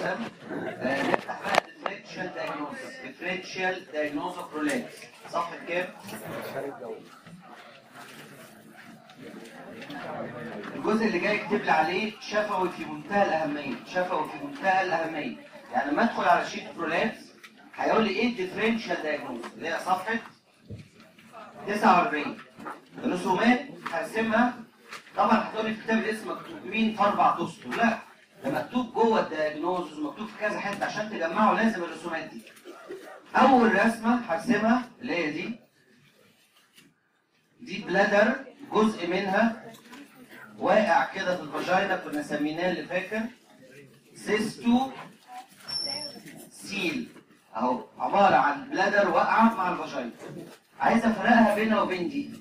القلم آه، نفتح بقى ديفرنشال دايجنوستس ديفرنشال دايجنوز اوف برولابس صفحه كام؟ الجزء اللي جاي يكتب لي عليه شفوي في منتهى الاهميه شفوي في منتهى الاهميه يعني لما ادخل على شيت برولابس هيقول لي ايه الديفرنشال دايجنوز اللي هي صفحه 49 الرسومات هرسمها طبعا هتقول لي في كتاب الاسم مكتوب مين في اربع اسطر لا ده مكتوب جوه الدايجنوز ومكتوب في كذا حته عشان تجمعوا لازم الرسومات دي اول رسمه هرسمها اللي هي دي دي بلادر جزء منها واقع كده في الفاجينا كنا سميناه اللي فاكر سيستو سيل اهو عباره عن بلادر واقعه مع الفاجينا عايز افرقها بينها وبين دي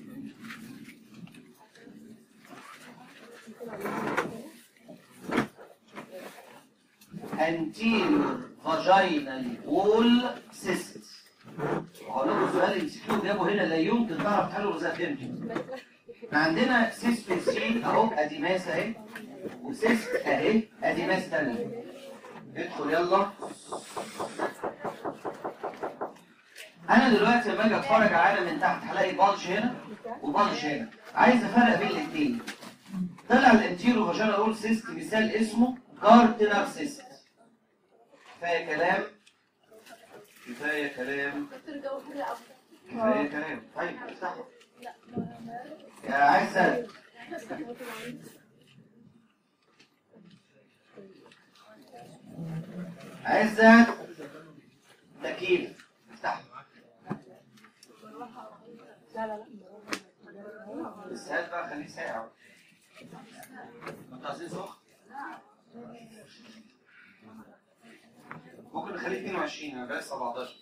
anterior vaginal wall cyst هقول لكم سؤال ام سي كيو جابه هنا لا يمكن تعرف تحله اذا فهمته احنا عندنا سيست سي اهو ادي ماس اهي وسيست اهي ادي ماس تانية ادخل يلا انا دلوقتي لما اجي اتفرج على من تحت هلاقي بلج هنا وبلج هنا عايز افرق بين الاثنين طلع الانتيرو فاجينا اول سيست مثال اسمه جارتنر سيست كفايه كلام كفايه كلام دكتور جو حاجة أفضل كفايه كلام طيب افتحوا لا ما ما يا عزة عزة تكييف افتح لا لا لا بس هات بقى خليه ساقع انت عايزين سخن ممكن نخليه 22 انا بلاش 17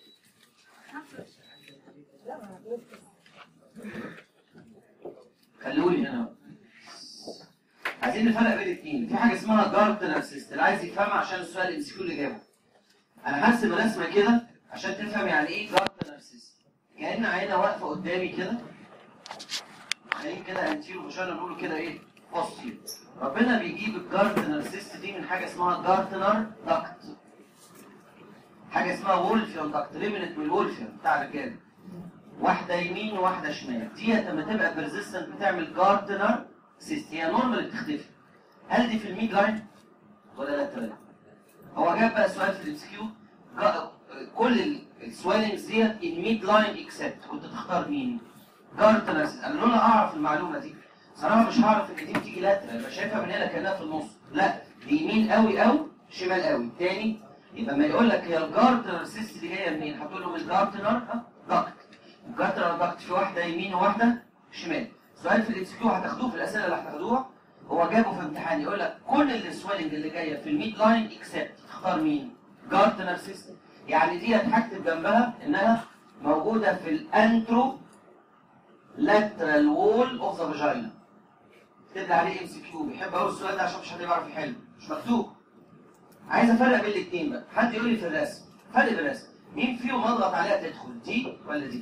خلوني هنا عايزين نفرق بين الاثنين في حاجه اسمها جارتنر سيست اللي عايز يفهمها عشان السؤال الام سي كيو اللي جابه انا هرسم رسمه كده عشان تفهم يعني ايه جارتنر سيست كأن عينه واقفه قدامي كده عين كده انتيرو فشان نقول كده ايه بوستيرو ربنا بيجيب الجارتنر سيست دي من حاجه اسمها جارتنر داكت حاجه اسمها وولفيون داكت ريمنت من الوولفيون بتاع الرجاله واحده يمين وواحده شمال ديت لما تبقى بيرزيستنت بتعمل جارتنر سيست هي نورمال بتختفي هل دي في الميد لاين ولا لا تمام هو جاب بقى سؤال في الام كيو كل السوالنجز ديت ان ميد لاين اكسبت كنت تختار مين؟ جارتنر سيست انا لولا اعرف المعلومه دي صراحه مش هعرف ان دي بتيجي لاترال يبقى شايفها من هنا كانها في النص لا دي يمين قوي او شمال قوي تاني يبقى ما يقول لك هي الجارتنر سيست دي جايه منين هتقول له من الجارتنر ها داكت الجارتنر داكت في واحده يمين وواحده شمال سؤال في الاتس كيو هتاخدوه في الاسئله اللي هتاخدوها هو جابه في امتحان يقول لك كل السويلنج اللي جايه في الميد لاين اكسبت تختار مين جارتنر سيست يعني دي هتكتب جنبها انها موجوده في الانترو lateral wall of the vagina اكتب لي عليه ام سي كيو بيحب اقول السؤال ده عشان مش حد يعرف يحله مش مكتوب عايز افرق بين الاثنين بقى حد يقول لي في الرسم فرق بالرسم مين فيهم اضغط عليها تدخل دي ولا دي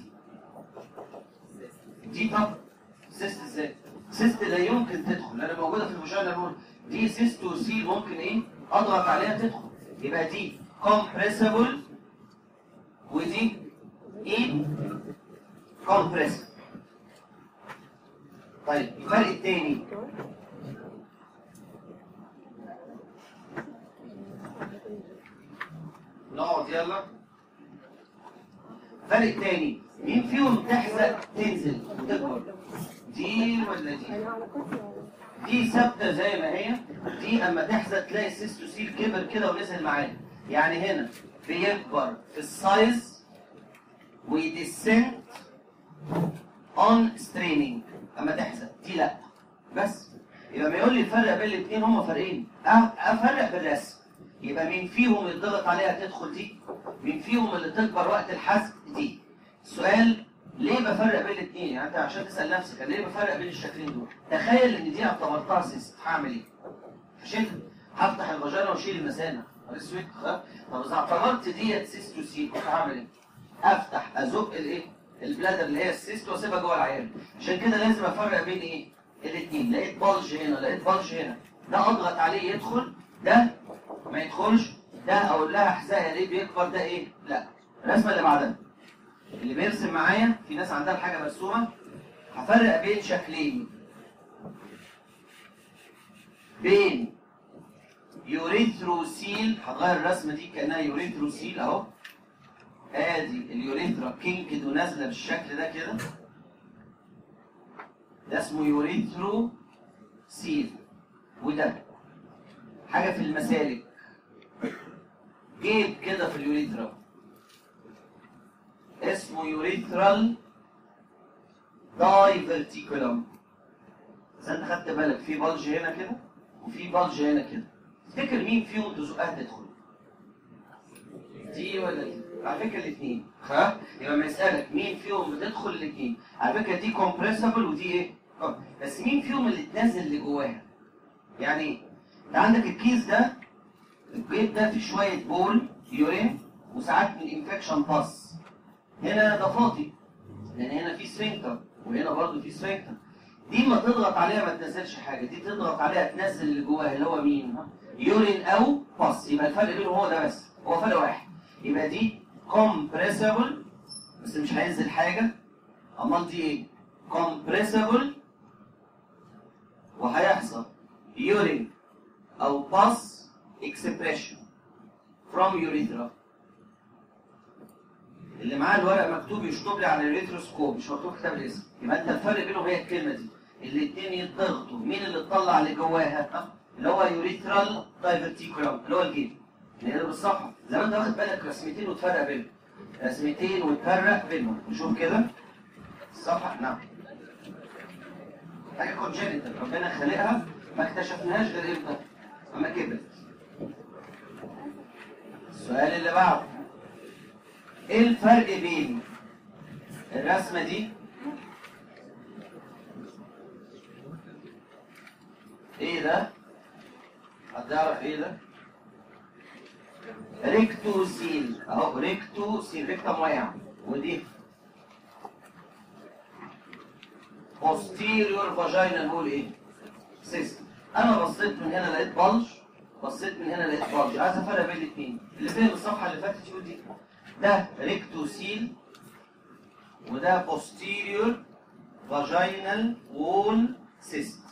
دي طب سيست ازاي سيست لا يمكن تدخل لان موجوده في الفاجينا الأول. دي سيست وسيل ممكن ايه اضغط عليها تدخل يبقى دي كومبريسبل ودي ايه كومبريسبل طيب الفرق الثاني نقعد يلا الفرق الثاني مين فيهم تحزق تنزل وتكبر دي ولا دي دي ثابته زي ما هي دي اما تحزق تلاقي السيستوسيل كبر كده ونزل معاه يعني هنا بيكبر في السايز ويديسنت اون ستريننج اما تحزق دي لا بس يبقى ما يقول لي الفرق بين الاثنين هما فرقين أه- افرق بالرسم يبقى مين فيهم يضغط عليها تدخل دي مين فيهم اللي تكبر وقت الحزق دي السؤال ليه بفرق بين الاثنين يعني انت عشان تسال نفسك أنا ليه بفرق بين الشكلين دول تخيل ان دي اعتبرتها سيست هعمل ايه هشيلها هفتح الفاجينا واشيل المثانه اسود طب اذا اعتبرت ديت سيست وسي كنت هعمل ايه افتح ازق الايه البلادر اللي هي السيست واسيبها جوه العيان عشان كده لازم افرق بين ايه الاثنين لقيت بلج هنا لقيت بلج هنا ده اضغط عليه يدخل ده ما يدخلش ده اقول لها احزائها ليه بيكبر ده ايه لا الرسمه اللي بعدها اللي بيرسم معايا في ناس عندها الحاجه مرسومه هفرق بين شكلين بين يوريثروسيل هتغير الرسمه دي كانها يوريثروسيل اهو ادي اليوريثرا كينكد ونازله بالشكل ده كده ده اسمه يوريثرو سيل وده حاجه في المسالك جيب كده في اليوريثرا اسمه يوريثرال دايفرتيكولم بس انت خدت بالك في بلج هنا كده وفي بلج هنا كده تفتكر مين فيهم تزقها تدخل دي ولا دي على فكره الاثنين ها يبقى ما يسالك مين فيهم بتدخل الاثنين على فكره دي كومبريسبل ودي ايه آه. بس مين فيهم اللي تنزل اللي جواها يعني ايه انت عندك الكيس ده الجيب ده فيه شويه بول يورين وساعات من انفكشن باس هنا ده فاضي لان هنا في سفنكتر وهنا برضه في سفنكتر دي ما تضغط عليها ما تنزلش حاجه دي تضغط عليها تنزل اللي جواها اللي هو مين ها؟ يورين او باس يبقى الفرق بينهم هو ده بس هو فرق واحد يبقى دي كومبريسبل بس مش هينزل حاجه امال دي ايه كومبريسبل وهيحصل يورين او باس اكسبريشن from urethra اللي معاه الورق مكتوب يشطب لي على الريتروسكوب مش مكتوب كتاب الاسم يبقى انت الفرق بينهم هي الكلمه دي الاثنين يتضغطوا مين اللي تطلع اللي جواها ها؟ اللي هو يوريثرال دايفرتيكولم اللي هو الجيب اللي بالصفحه زي ما انت واخد بالك رسمتين وتفرق بينهم رسمتين وتفرق بينهم نشوف كده الصفحه نعم حاجه كونجنتال ربنا خلقها ما اكتشفناهاش غير امتى؟ اما كبرت السؤال اللي بعده ايه الفرق بين الرسمه دي ايه ده حد يعرف ايه ده ريكتوسيل اهو ريكتوسيل ريكتم واقع ودي posterior vaginal نقول ايه سيستم انا بصيت من هنا لقيت بلج بصيت من هنا لقيت بلج عايز افرق بين الاثنين اللي فين الصفحه اللي فاتت يقول دي ده ريكتوسيل وده posterior vaginal wall cyst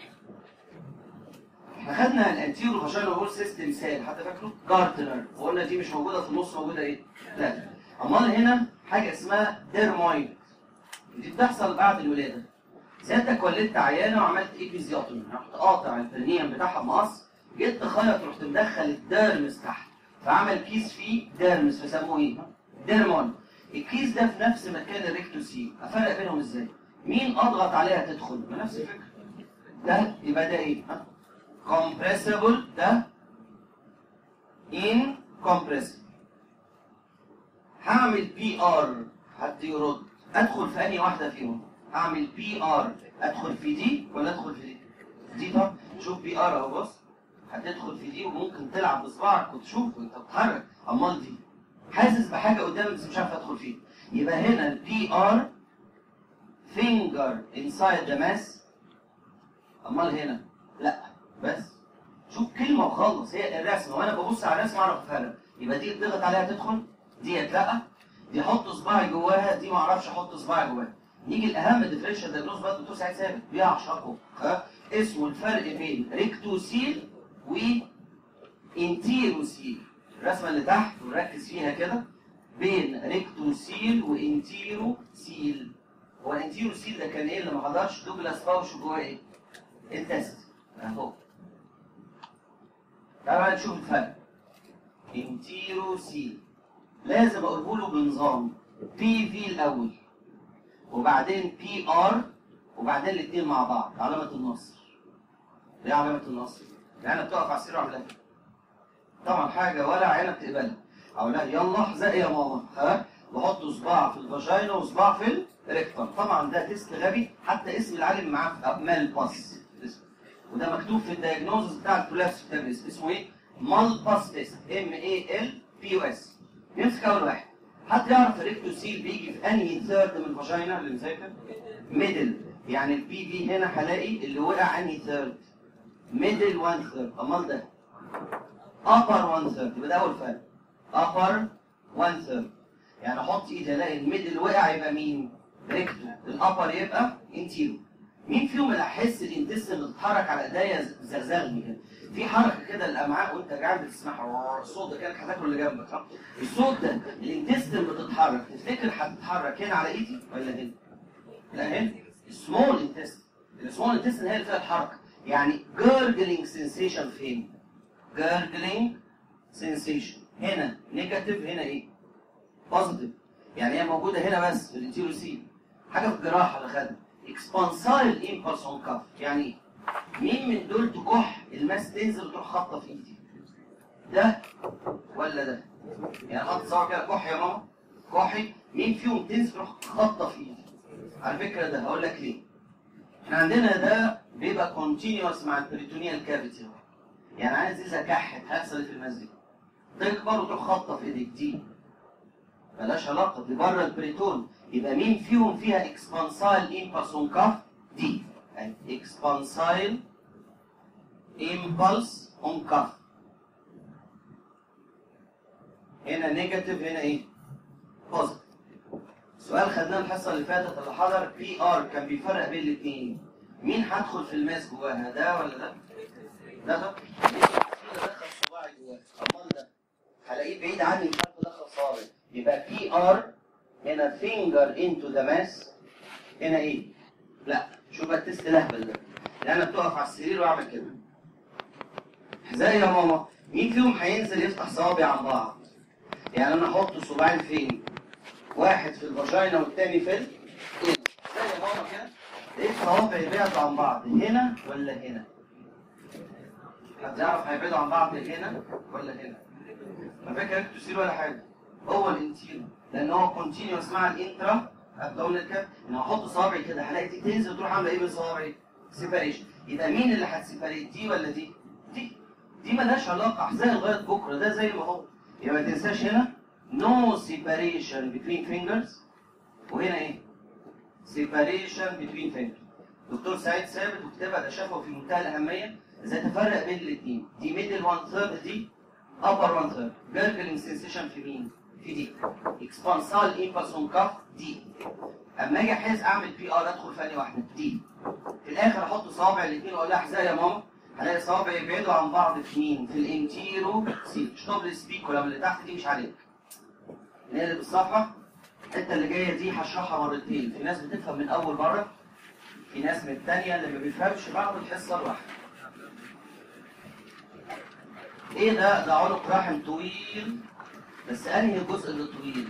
احنا خدنا الانتيرو فاجينال وول سيستم مثال حتى فاكره جارتنر وقلنا دي مش موجوده في النص موجوده ايه؟ لا امال هنا حاجه اسمها ديرمويد دي بتحصل بعد الولاده سيادتك ولدت عيانه وعملت ايبيزيوتومي رحت قاطع البرنيم بتاعها بمقص جيت تخيط رحت مدخل الديرمس تحت فعمل كيس فيه ديرمس فسموه ايه؟ ديرمون الكيس ده في نفس مكان الريكتوسيل افرق بينهم ازاي؟ مين اضغط عليها تدخل؟ ما نفس الفكره ده يبقى ده ايه؟ ها؟ compressible ده incompressible هعمل بي ار حد يرد ادخل في انهي واحده فيهم هعمل بي ار ادخل في دي ولا ادخل في دي دي طب شوف بي ار اهو بص هتدخل في دي وممكن تلعب بصباعك وتشوف وانت بتتحرك امال دي حاسس بحاجه قدامك بس مش عارف ادخل فيها يبقى هنا البي ار finger inside the mass امال هنا لا بس شوف كلمه وخلص هي الرسمه وانا ببص على الرسمه اعرف افرق يبقى دي تضغط عليها تدخل ديت لا دي احط صباعي جواها دي ما اعرفش احط صباعي جواها نيجي الاهم ديفرنشال دايجنوز بقى الدكتور سعيد ثابت بيعشقه ها اسمه الفرق بين ريكتوسيل و انتيروسيل الرسمه اللي تحت ونركز فيها كده بين ريكتوسيل وانتيروسيل هو الانتيروسيل ده كان ايه اللي ما حضرش دوجلاس باوش جواه ايه؟ التست اهو تعالوا بقى نشوف الفرق انتيروسيل لازم اقوله له بنظام بي في الاول وبعدين بي ار وبعدين الاثنين مع بعض علامه النصر ايه علامه النصر؟ يعني بتقف على السرير وعاملها كده. طبعا حاجه ولا عينك تقبلها اقول لها يلا احزقي يا ماما ها وحط صباع في الفاجينا وصباع في الريكتم طبعا ده تيست غبي حتى اسم العالم معاه في مال باس وده مكتوب في الدايجنوزس بتاع الكولابس كتاب الاسم اسمه ايه؟ مال باس تيست ام اي ال بي يو اس نمسك اول واحد حد يعرف الريكتوسيل بيجي في انهي ثيرد من الفاجينا اللي مذاكر؟ ميدل يعني البي في هنا هلاقي اللي وقع انهي ثيرد؟ ميدل وان ثيرد امال ده upper one third يبقى ده اول فرق upper one third يعني احط ايدي الاقي الميدل وقع يبقى مين؟ ريكتو الابر يبقى انتيرو مين فيهم اللي احس الانتستين بتتحرك على ايديا زغزغني كده في حركه كده الامعاء وانت قاعد بتسمعها الصوت ده كانك هتاكل اللي جنبك صح؟ الصوت ده الانتستين بتتحرك تفتكر هتتحرك هنا على ايدي ولا هنا؟ لا هنا السمول انتستين السمول انتستين هي اللي فيها الحركه يعني جارجلينج سensation فين؟ جارجلينج سensation هنا نيجاتيف هنا ايه؟ بوزيتيف يعني هي موجوده هنا بس في الانتيرو سي حاجه في الجراحه اللي خدها اكسبانسايل امبلس اون كاف يعني ايه؟ مين من دول تكح الماس تنزل وتروح خابطه في ايدي ده ولا ده يعني حط صباعك كده كح يا ماما كحي مين فيهم تنزل تروح خابطه في ايدي على فكره ده هقول لك ليه احنا عندنا ده بيبقى كونتينوس مع البريتونيال كافيتي يعني عايز اذا كحت هيحصل ايه في الماس دي تكبر وتروح خابطه في ايديك دي ملهاش علاقه دي بره البريتون يبقى مين فيهم فيها اكسبانسايل امبلس اون كاف دي يعني اكسبانسايل امبلس اون كاف هنا نيجاتيف هنا ايه بوزيتيف سؤال خدناه الحصه اللي فاتت اللي حضر بي ار كان بيفرق بين الاثنين مين هدخل في الماس جواها ده ولا ده ده ده دخل صباعي جواها امال ده هلاقيه بعيد عني مش عارف ادخل صابعي يبقى بي ار هنا فينجر انتو ذا ماس هنا ايه؟ لا شوف بقى التست الاهبل ده لا انا بتقف على السرير واعمل كده ازاي يا ماما؟ مين فيهم هينزل يفتح صوابع عن بعض؟ يعني انا احط صباعين فين؟ واحد في الفاجينا والتاني في ال ازاي يا ماما كده؟ لقيت صوابعي بعدوا عن بعض هنا ولا هنا؟ هتعرف هيبعدوا عن بعض هنا ولا هنا؟ على فكره انتوا تسير ولا حاجه هو الانتيرو لان هو كونتينيوس مع الانترا ابدومينال كاب ان هحط صوابعي كده هلاقي دي تنزل وتروح عامله ايه بصوابعي؟ سيباريشن يبقى مين اللي هتسيباريت دي ولا دي؟ دي دي مالهاش علاقه زي لغايه بكره ده زي ما هو يبقى ما تنساش هنا نو سيباريشن بتوين فينجرز وهنا ايه؟ سيباريشن بتوين فينجرز دكتور سعيد ثابت وكتابها ده شافه في منتهى الاهميه ازاي تفرق بين الاثنين دي ميدل 1 ثيرد دي upper one third gurgling sensation في مين؟ في دي expansal impulse on cuff دي اما اجي احس اعمل بي ار ادخل في انهي واحده؟ دي في الاخر احط صوابع الاثنين واقول لها احزاي يا ماما هلاقي صوابع يبعدوا عن بعض في مين؟ في الانتيرو سي شطب السبيك ولما اللي تحت دي مش عليك نقلب الصفحه الحته اللي جايه دي هشرحها مرتين في ناس بتفهم من اول مره في ناس من الثانيه اللي ما بيفهمش بعد الحصه الواحده ايه ده ده عنق رحم طويل بس انهي الجزء اللي طويل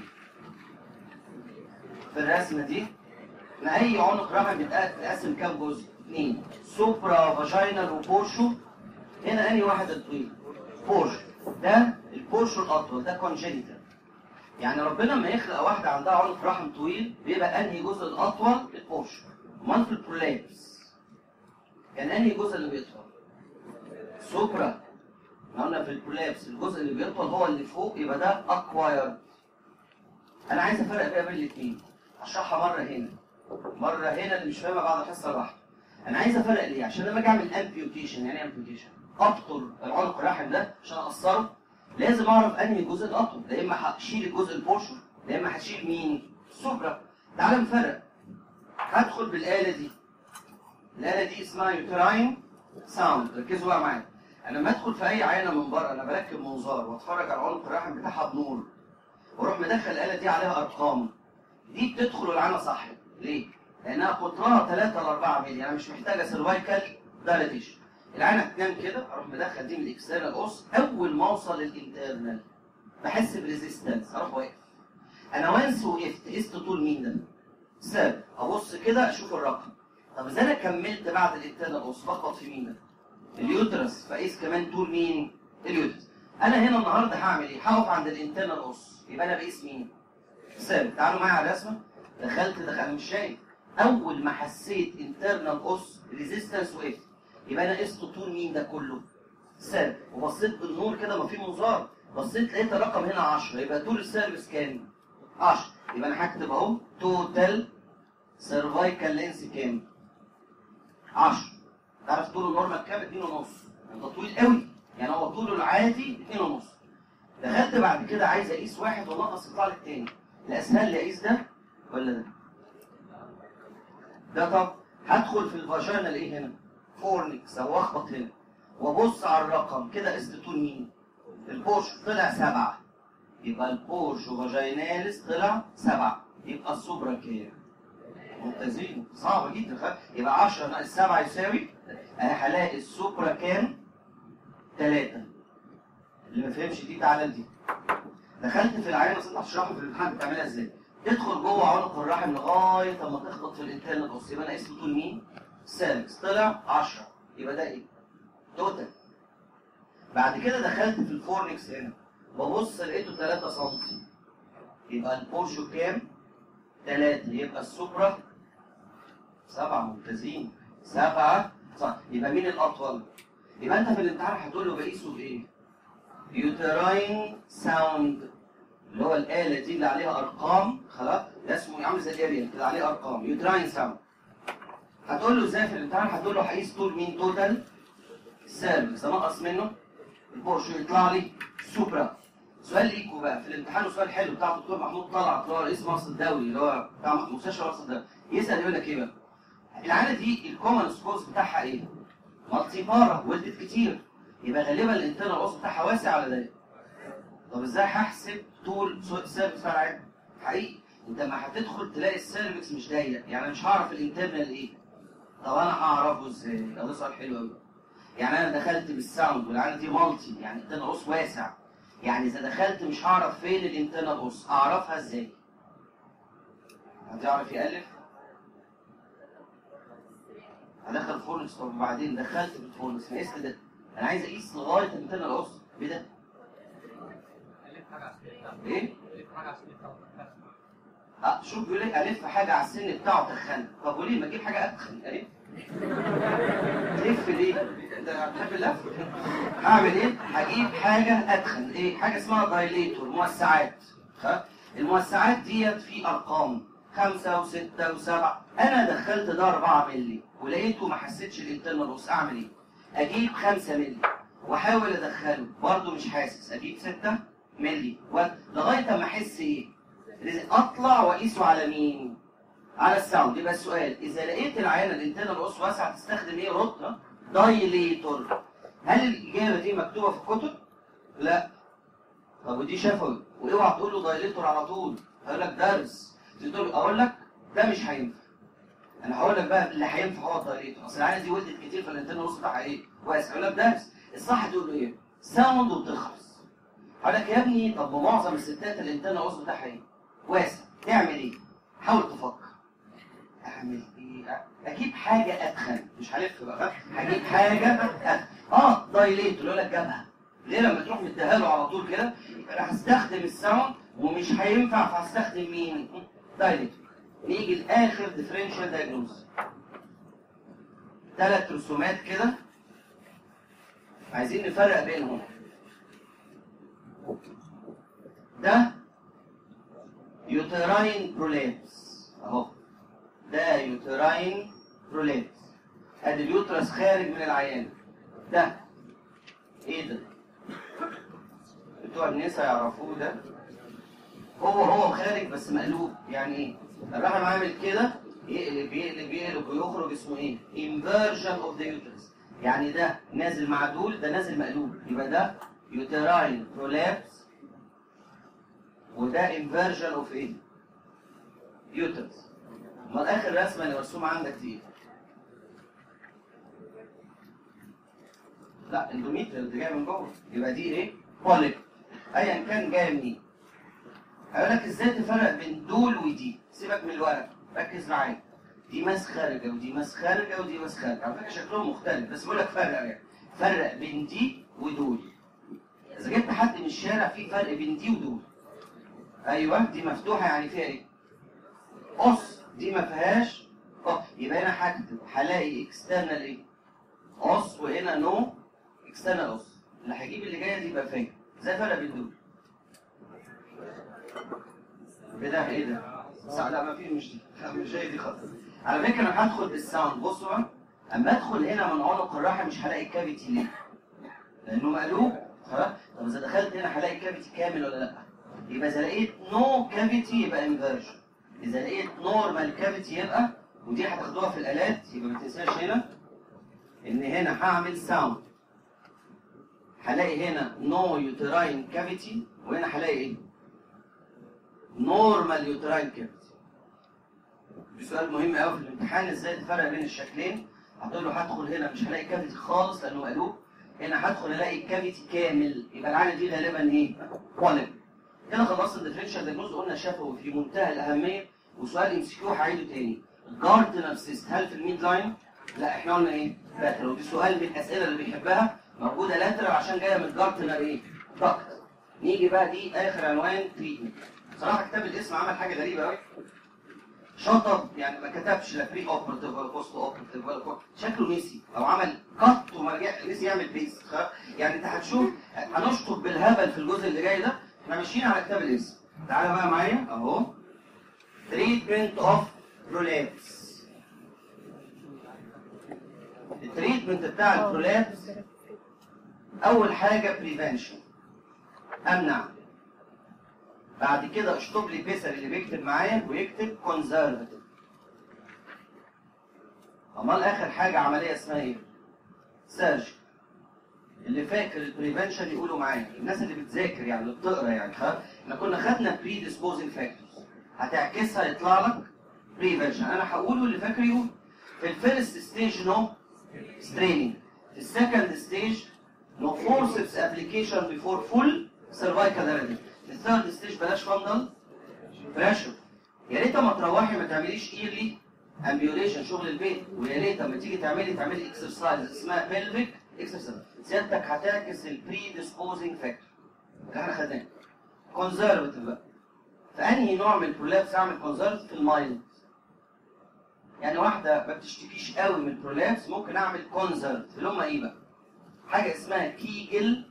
في الرسمه دي ما اي عنق رحم بيتقسم كام جزء اثنين سوبرا فاجينال وبورشو هنا انهي واحد الطويل بورشو ده البورشو الاطول ده كونجينيتال يعني ربنا لما يخلق واحده عندها عنق رحم طويل بيبقى انهي جزء الاطول البورشو امال في البرولابس كان انهي جزء اللي بيطول سوبرا احنا قلنا في الكولابس الجزء اللي بيطول هو اللي فوق يبقى ده اكوايرد انا عايز افرق بقى بين الاثنين هشرحها مره هنا مره هنا اللي مش فاهمها بعد الحصه الواحده انا عايز افرق ليه عشان لما اجي اعمل امبيوتيشن يعني ايه امبيوتيشن ابطل العنق الرحم ده عشان اقصره لازم اعرف انهي الجزء الاطول يا اما هشيل الجزء البورشو يا اما هشيل مين السوبرا تعال نفرق هدخل بالاله دي الاله دي اسمها يوتراين ساوند ركزوا بقى معايا انا لما ادخل في اي عينه من بره انا بركب منظار واتفرج على عنق الرحم بتاعها بنور واروح مدخل الاله دي عليها ارقام دي بتدخل العينه صح ليه؟ لانها قطرها 3 ل 4 مللي انا مش محتاجه سيرفايكال دايليتيشن العينه تنام كده اروح مدخل دي من الاكسترنال اوس اول ما اوصل للانترنال بحس بريزيستنس اروح واقف انا وانس وقفت قست طول مين ده؟ ساب ابص كده اشوف الرقم طب اذا انا كملت بعد الانترنال اوس بخبط في مين ده؟ اليوترس فقيس كمان طول مين؟ اليوترس انا هنا النهارده هعمل ايه؟ هقف عند الانترنال اوس يبقى انا بقيس مين؟ ثابت تعالوا معايا على الرسمه دخلت دخل انا مش شايف اول ما حسيت انترنال اوس ريزيستنس وقفت يبقى انا قست طول مين ده كله؟ ثابت وبصيت بالنور كده ما في منظار بصيت لقيت الرقم هنا 10 يبقى طول السيرفيس كام؟ 10 يبقى انا هكتب اهو توتال سيرفايكال لينس كام؟ 10 تعرف طول النورمال كام؟ 2 ونص انت طويل قوي يعني هو طوله العادي 2 ونص دخلت بعد كده عايز اقيس واحد ونقص يطلع لي التاني الاسهل لي اقيس ده ولا ده؟ ده طب هدخل في الفاجينال ايه هنا؟ فورنكس او اخبط هنا وابص على الرقم كده قست طول مين؟ البورش طلع سبعة يبقى البورش فاجيناليس طلع سبعة يبقى السوبرا كام؟ ممتازين صعبة جدا خ- يبقى 10 ناقص 7 يساوي انا هلاقي السوبرا كام؟ 3 اللي ما فهمش دي تعالى دي دخلت في العينه بس انت هتشرحه في الامتحان بتعملها ازاي تدخل جوه عنق الرحم لغايه اما تخبط في الانترنال بص يبقى انا اسمه طول مين؟ سالكس طلع 10 يبقى ده ايه؟ توتال بعد كده دخلت في الفورنكس هنا ببص لقيته 3 سم يبقى البورشو كام؟ 3 يبقى السوبرا سبعة ممتازين سبعة صح يبقى مين الأطول؟ يبقى أنت في الامتحان هتقول له بقيسه بإيه؟ يوتراين ساوند اللي هو الآلة دي اللي عليها أرقام خلاص ده اسمه عامل زي الاريال كده عليه أرقام يوتراين ساوند هتقول له ازاي في الامتحان هتقول له هقيس طول مين توتال سيرفكس انقص منه البورش يطلع لي سوبرا سؤال ليكوا بقى في الامتحان وسؤال حلو بتاع الدكتور محمود طلعت اللي هو رئيس مصر الدولي اللي هو بتاع مستشفى مصر الدولي يسال يقول لك ايه بقى؟ العينه دي الكومن سكورز بتاعها ايه؟ مالتي بارا ولدت كتير يبقى غالبا الانترنال اوس بتاعها واسع ولا ضيق؟ طب ازاي هحسب طول السيرفكس بتاع العين؟ حقيقي انت ما هتدخل تلاقي السيرفكس مش ضيق يعني مش هعرف الانترنال ايه؟ طب انا هعرفه ازاي؟ ده سؤال حلو قوي يعني انا دخلت بالساوند والعينه دي مالتي يعني الانترنال اوس واسع يعني اذا دخلت مش هعرف فين الانترنال اوس اعرفها ازاي؟ هتعرف يألف؟ هدخل فورنكس طب وبعدين دخلت في الفورنكس قست ده انا عايز اقيس لغايه الانترنال اوس ايه ده؟ ايه؟ اه شوف بيقول لك الف حاجه على السن بتاعه تخن طب وليه ما اجيب حاجه اتخن ايه؟ لف ليه؟ انت بتحب اللف؟ هعمل ايه؟ هجيب حاجه اتخن ايه؟ حاجه اسمها دايليتور موسعات ها؟ الموسعات ديت في ارقام خمسة وستة وسبعة أنا دخلت ده 4 مللي ولقيته ما حسيتش الانترنال بص أعمل إيه؟ أجيب 5 مللي وأحاول أدخله برضه مش حاسس أجيب 6 مللي و- لغاية أما أحس إيه؟ لازم أطلع وأقيسه على مين؟ على الساوند يبقى السؤال إذا لقيت العينة الانترنال بص واسعة تستخدم إيه؟ رد ها؟ دايليتور هل الإجابة دي مكتوبة في الكتب؟ لا طب ودي شفوي واوعى تقول له دايليتور على طول هيقول لك درس تقول له اقول لك ده مش هينفع انا هقول لك بقى اللي هينفع هو الدايليتور اصل العينه دي ولدت كتير فالانترنال نص بتاعها ايه؟ واسع يقول لك درس الصح تقول له ايه؟ ساوند وتخلص هقول لك يا ابني طب ما معظم الستات الانترنال نص بتاعها ايه؟ واسع تعمل ايه؟ حاول تفكر اعمل ايه؟ اجيب حاجه اتخن مش هلف بقى هجيب حاجه اتخن اه دايليتور يقول لك جابها ليه لما تروح مديها له على طول كده يبقى انا هستخدم الساوند ومش هينفع فهستخدم مين؟ دايليتور نيجي لاخر ديفرنشال دايجنوز ثلاث رسومات كده عايزين نفرق بينهم ده يوتراين برولابس اهو ده يوتراين برولابس ادي اليوترس خارج من العيان ده ايه ده؟ بتوع النساء يعرفوه ده هو هو خارج بس مقلوب يعني ايه؟ الرحم عامل كده يقلب يقلب يقلب ويخرج اسمه ايه؟ inversion of the uterus يعني ده نازل معدول ده نازل مقلوب يبقى ده uterine prolapse وده inversion of ايه؟ uterus امال اخر رسمه اللي مرسومه عندك دي ايه؟ لا اندوميتريال اللي جاي من جوه يبقى دي ايه؟ بوليب ايا كان جاي منين هقول لك ازاي تفرق بين دول ودي سيبك من الورق ركز معايا دي ماس خارجه ودي ماس خارجه ودي ماس خارجه على فكره شكلهم مختلف بس بقول لك فرق يعني فرق بين دي ودول اذا جبت حد من الشارع في فرق بين دي ودول ايوه دي مفتوحه يعني فيها ايه؟ قص دي ما فيهاش اه يبقى هنا هكتب هلاقي اكسترنال ايه؟ قص وهنا نو اكسترنال قص اللي هيجيب اللي جايه دي يبقى فاهم ازاي فرق بين دول؟ بده ايه ده؟ صح لا ما في مش دي مش هي دي خالص على فكره انا هدخل بالساوند بصوا بقى اما ادخل هنا من عنق الرحم مش هلاقي الكافيتي ليه؟ لانه مقلوب خلاص طب اذا دخلت هنا هلاقي كافيتي كامل ولا لا يبقى اذا لقيت نو كافيتي يبقى انفيرجن اذا لقيت نورمال كافيتي يبقى ودي هتاخدوها في الالات يبقى ما تنساش هنا ان هنا هعمل ساوند هلاقي هنا نو يوتراين كافيتي وهنا هلاقي ايه نورمال يوتراين كافيتي في سؤال مهم قوي في الامتحان ازاي تفرق بين الشكلين هتقول له هدخل هنا مش هلاقي كافيتي خالص لانه مقلوب هنا هدخل الاقي كافيتي كامل يبقى العينه دي غالبا ايه بوليب كده خلصنا الديفرنشال دياجنوز قلنا شافه في منتهى الاهميه وسؤال ام سي كيو هعيده تاني جاردنر سيست هل في الميد لاين؟ لا احنا قلنا ايه؟ لاترال ودي سؤال من الاسئله اللي بيحبها موجوده لاترال عشان جايه من جاردنر ايه؟ دكت نيجي بقى دي اخر عنوان تريتمنت صراحه كتاب الاسم عمل حاجه غريبه قوي شطب يعني ما كتبش لا بري اوبرتيف ولا بوست اوبرتيف ولا كو- شكله نسي او عمل قط وما رجع نسي يعمل بيست يعني انت هتشوف هنشطب بالهبل في الجزء اللي جاي ده احنا ماشيين على كتاب الاسم تعالى بقى معايا اهو تريتمنت اوف برولابس التريتمنت بتاع البرولابس اول حاجه بريفنشن امنع بعد كده اشطب لي بيسر اللي بيكتب معايا ويكتب كونزرفتيف امال اخر حاجه عمليه اسمها ايه سيرجي اللي فاكر البريفنشن يقولوا معايا الناس اللي بتذاكر يعني اللي بتقرا يعني خلاص احنا كنا خدنا بري ديسبوزنج فاكتورز هتعكسها يطلع لك بريفنشن انا هقوله اللي فاكر يقول في الفيرست ستيج نو ستريننج في السكند ستيج نو فورسبس ابلكيشن بيفور فول سيرفايكال هيريدي في الثيرد ستيج بلاش فندل بريشر يا ريت ما تروحي ما تعمليش ايرلي امبيوليشن شغل البيت ويا ريت لما تيجي تعملي تعملي اكسرسايز اسمها بيلفيك اكسرسايز سيادتك هتعكس البري ديسبوزنج فاكتور اللي احنا خدناه كونزرفتيف بقى فانهي نوع من البرولابس اعمل كونزرفتيف في المايند يعني واحده ما بتشتكيش قوي من البرولابس ممكن اعمل كونزرت اللي هم ايه بقى حاجه اسمها كيجل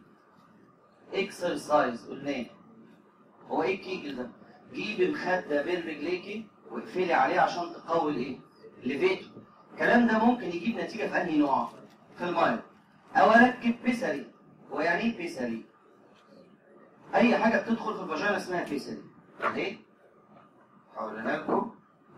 اكسرسايز قلناه هو ايه الكيجل ده جيبي مخده بين رجليكي واقفلي عليه عشان تقوي الايه الليفيتو الكلام ده ممكن يجيب نتيجه في انهي نوع في المايند او اركب بيسري هو يعني ايه بيسري اي حاجه بتدخل في الفاجينا اسمها بيسري ايه هقولها لكم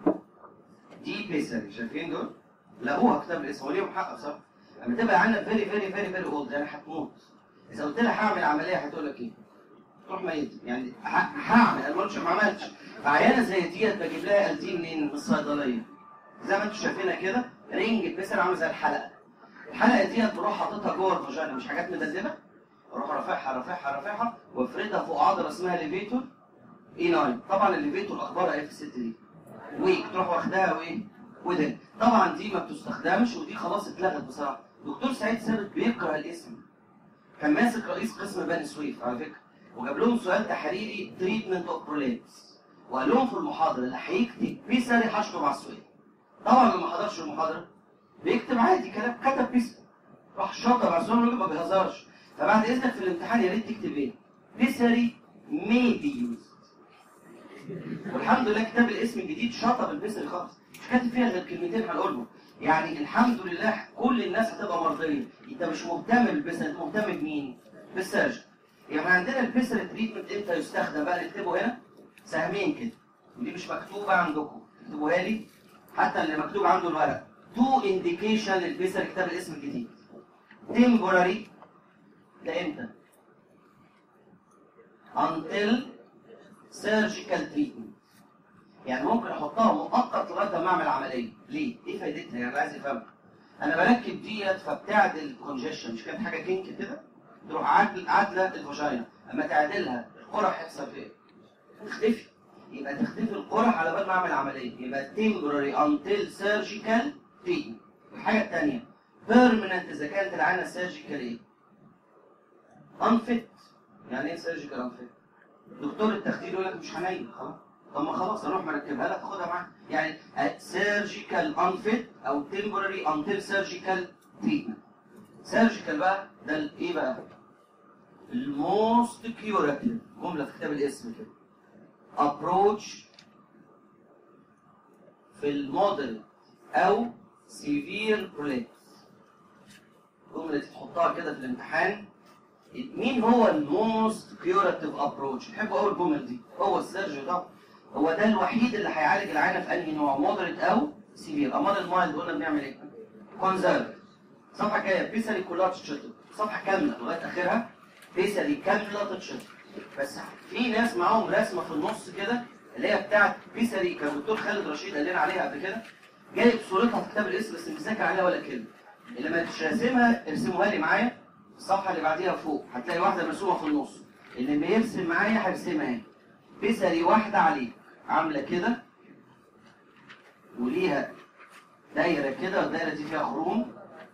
دي بيسري شايفين دول لقوها كتاب الاسم وليهم حق بصراحه لما تبقى عندك فيري فيري فيري فيري اولد يعني هتموت اذا قلت لها هعمل عمليه هتقول لك ايه؟ تروح ميت يعني ه- هعمل انا ما قلتش ما عملتش فعيانه زي ديت بجيب لها الدي منين؟ من الصيدليه زي ما انتم شايفينها كده رينج البيسر عامل زي الحلقه الحلقه ديت بروح حاططها جوه الفاجينا مش حاجات مدلله اروح رافعها رافعها رافعها وافردها فوق عضله اسمها ليفيتور اي 9 طبعا الليفيتور اخبارها ايه في الست دي؟ ويك تروح واخداها وايه؟ ودن طبعا دي ما بتستخدمش ودي خلاص اتلغت بصراحه دكتور سعيد ثابت بيكره الاسم كان ماسك رئيس قسم بني سويف على فكره وجاب لهم سؤال تحريري تريتمنت اوف برولابس وقال لهم في المحاضره اللي هيكتب بيسري هشطب مع السؤال طبعا اللي ما حضرش المحاضره بيكتب عادي كلام كتب بيسري راح شاطر على السؤال الراجل ما بيهزرش فبعد اذنك في الامتحان يا ريت تكتب ايه؟ بيسري may be used والحمد لله كتاب الاسم الجديد شطب البيسري خالص مش كاتب فيها غير كلمتين هنقولهم يعني الحمد لله كل الناس هتبقى مرضيه انت مش مهتم بالبيسري انت مهتم بمين؟ بالسيرجن يبقى احنا عندنا البيسري تريتمنت امتى يستخدم بقى نكتبه هنا سهمين كده ودي مش مكتوبه عندكم اكتبوها لي حتى اللي مكتوب عنده الورق تو انديكيشن للبيسري كتاب الاسم الجديد temporary ده امتى؟ until surgical treatment يعني ممكن احطها مؤقت لغايه ما اعمل عمليه ليه؟ ايه فايدتها يعني عايز افهم انا بركب ديت فبتعدل الكونجيشن مش كانت حاجه كينك كده تروح عادل عادله الفاجينا اما تعدلها القرح يحصل فيها تختفي يبقى تختفي القرح على بال ما اعمل عمليه يبقى temporary until surgical treatment الحاجه الثانيه permanent اذا كانت العينه سيرجيكال ايه؟ unfit يعني ايه سيرجيكال unfit؟ دكتور التخدير يقول لك مش هنيم خلاص طب ما خلاص اروح مركبها لك خدها معاك يعني سيرجيكال انفيت او تمبرري انتل سيرجيكال تريتمنت سيرجيكال بقى ده ال- ايه بقى الموست كيوراتيف جمله في كتاب الاسم كده ابروتش في الموديل او سيفير بروليبس الجمله دي تحطها كده في الامتحان مين هو الموست كيوراتيف ابروتش بحبوا قوي الجمل دي هو السيرجيو ده هو ده الوحيد اللي هيعالج العينه في انهي نوع مودريت او سيفير امال المايلد قلنا بنعمل ايه كونزرف صفحه جايه بيسري كلها تتشطب صفحه كامله لغايه اخرها بيسري كامله تتشطب بس في ناس معاهم رسمه في النص كده اللي هي بتاعت بيسري كان الدكتور خالد رشيد قال لنا عليها قبل كده جايب صورتها في كتاب الاسم بس مش ذاكر عليها ولا كلمه اللي ما مش راسمها ارسموها لي معايا الصفحه اللي بعديها فوق هتلاقي واحده مرسومه في النص اللي بيرسم معايا هيرسمها اهي بيسري واحده عليه عامله كده وليها دايره كده والدايره دي فيها خروم